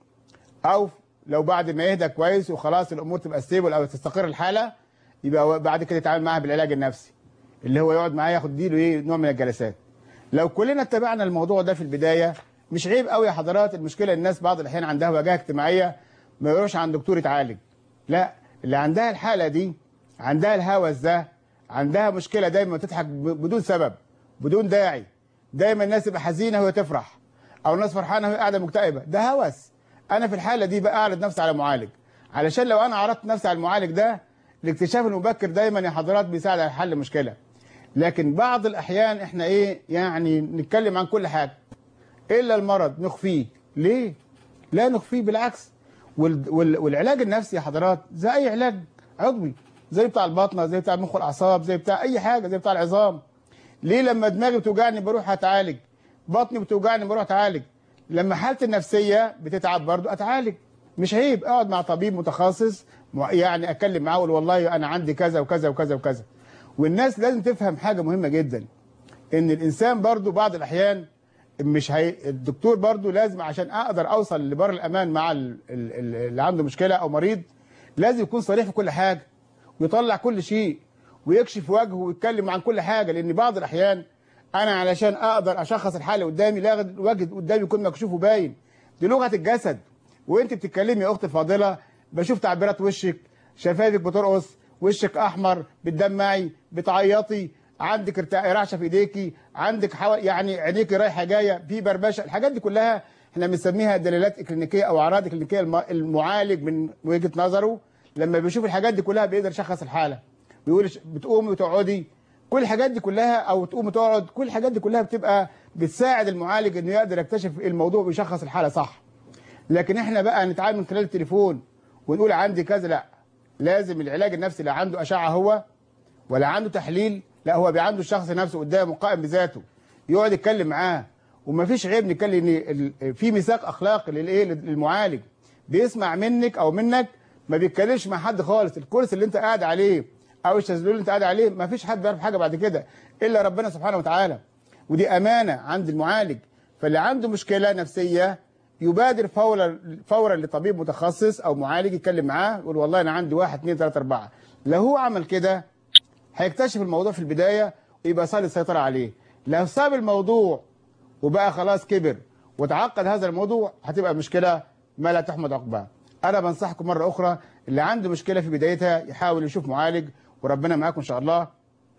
او لو بعد ما يهدى كويس وخلاص الامور تبقى ستيبل او تستقر الحاله يبقى بعد كده يتعامل معاها بالعلاج النفسي اللي هو يقعد معاه ياخد ديله ايه نوع من الجلسات لو كلنا اتبعنا الموضوع ده في البدايه مش عيب قوي يا حضرات المشكله الناس بعض الاحيان عندها وجاهه اجتماعيه ما يروحش عند دكتور يتعالج لا اللي عندها الحاله دي عندها الهوس ده عندها مشكله دايما تضحك ب- بدون سبب بدون داعي دايما الناس تبقى حزينه وهي تفرح او الناس فرحانه وهي قاعده مكتئبه ده هوس انا في الحاله دي بقى اعرض نفسي على معالج علشان لو انا عرضت نفسي على المعالج ده الاكتشاف المبكر دايما يا حضرات بيساعد على حل مشكله لكن بعض الاحيان احنا ايه يعني نتكلم عن كل حاجه الا المرض نخفيه ليه لا نخفيه بالعكس وال وال والعلاج النفسي يا حضرات زي اي علاج عضوي زي بتاع البطنه زي بتاع المخ والاعصاب زي بتاع اي حاجه زي بتاع العظام ليه لما دماغي بتوجعني بروح اتعالج بطني بتوجعني بروح اتعالج لما حالتي النفسيه بتتعب برضو اتعالج مش عيب اقعد مع طبيب متخصص مع- يعني اتكلم معاه اقول والله انا عندي كذا وكذا وكذا وكذا والناس لازم تفهم حاجه مهمه جدا ان الانسان برضو بعض الاحيان مش هي الدكتور برضو لازم عشان اقدر اوصل لبر الامان مع ال- ال- ال- اللي عنده مشكله او مريض لازم يكون صريح في كل حاجه ويطلع كل شيء ويكشف وجهه ويتكلم عن كل حاجه لان بعض الاحيان انا علشان اقدر اشخص الحاله قدامي لا الوجه قدامي يكون مكشوف وباين دي لغه الجسد وانت بتتكلمي يا اخت فاضله بشوف تعبيرات وشك شفايفك بترقص وشك احمر بتدمعي بتعيطي عندك ارتع- رعشه في ايديكي عندك حو... يعني عينيكي رايحه جايه في بربشه الحاجات دي كلها احنا بنسميها دلالات اكلينيكيه او اعراض اكلينيكيه الم- المعالج من وجهه نظره لما بيشوف الحاجات دي كلها بيقدر يشخص الحاله بيقول ش- بتقومي وتقعدي كل الحاجات دي كلها او تقوم وتقعد كل الحاجات دي كلها بتبقى بتساعد المعالج انه يقدر يكتشف الموضوع ويشخص الحاله صح لكن احنا بقى نتعامل من خلال التليفون ونقول عندي كذا لا لازم العلاج النفسي لا عنده اشعه هو ولا عنده تحليل لا هو بيبقى عنده الشخص نفسه قدامه قائم بذاته يقعد يتكلم معاه ومفيش عيب نتكلم ان ال- في ميثاق اخلاقي للايه للمعالج بيسمع منك او منك ما بيتكلمش مع حد خالص الكرسي اللي انت قاعد عليه او الشازلون اللي انت قاعد عليه ما فيش حد بيعرف حاجه بعد كده الا ربنا سبحانه وتعالى ودي امانه عند المعالج فاللي عنده مشكله نفسيه يبادر فورا فورا لطبيب متخصص او معالج يتكلم معاه يقول والله انا عندي واحد اثنين ثلاثه اربعه لو هو عمل كده هيكتشف الموضوع في البدايه ويبقى سهل السيطره عليه لو ساب الموضوع وبقى خلاص كبر وتعقد هذا الموضوع هتبقى مشكله ما لا تحمد عقباها انا بنصحكم مره اخرى اللي عنده مشكله في بدايتها يحاول يشوف معالج وربنا معاكم ان شاء الله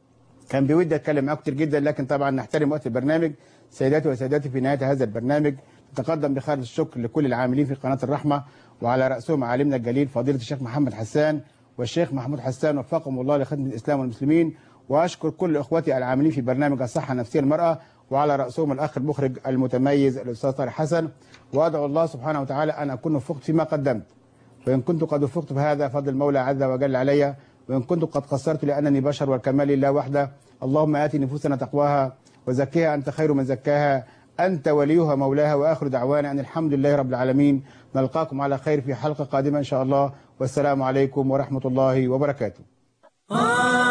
كان بودي اتكلم معاكم كتير جدا لكن طبعا نحترم وقت البرنامج سيداتي وسادتي في نهايه هذا البرنامج نتقدم بخالص الشكر لكل العاملين في قناه الرحمه وعلى راسهم عالمنا الجليل فضيله الشيخ محمد حسان والشيخ محمود حسان وفقهم الله لخدمه الاسلام والمسلمين واشكر كل اخوتي العاملين في برنامج الصحه النفسيه المراه وعلى راسهم الاخ المخرج المتميز الاستاذ طارق حسن وادعو الله سبحانه وتعالى ان اكون وفقت فيما قدمت وإن كنت قد وفقت فهذا فضل المولى عز وجل علي وإن كنت قد قصرت لأنني بشر والكمال لله وحده اللهم آت نفوسنا تقواها وزكها أنت خير من زكاها أنت وليها مولاها وآخر دعوانا أن الحمد لله رب العالمين نلقاكم على خير في حلقة قادمة إن شاء الله والسلام عليكم ورحمة الله وبركاته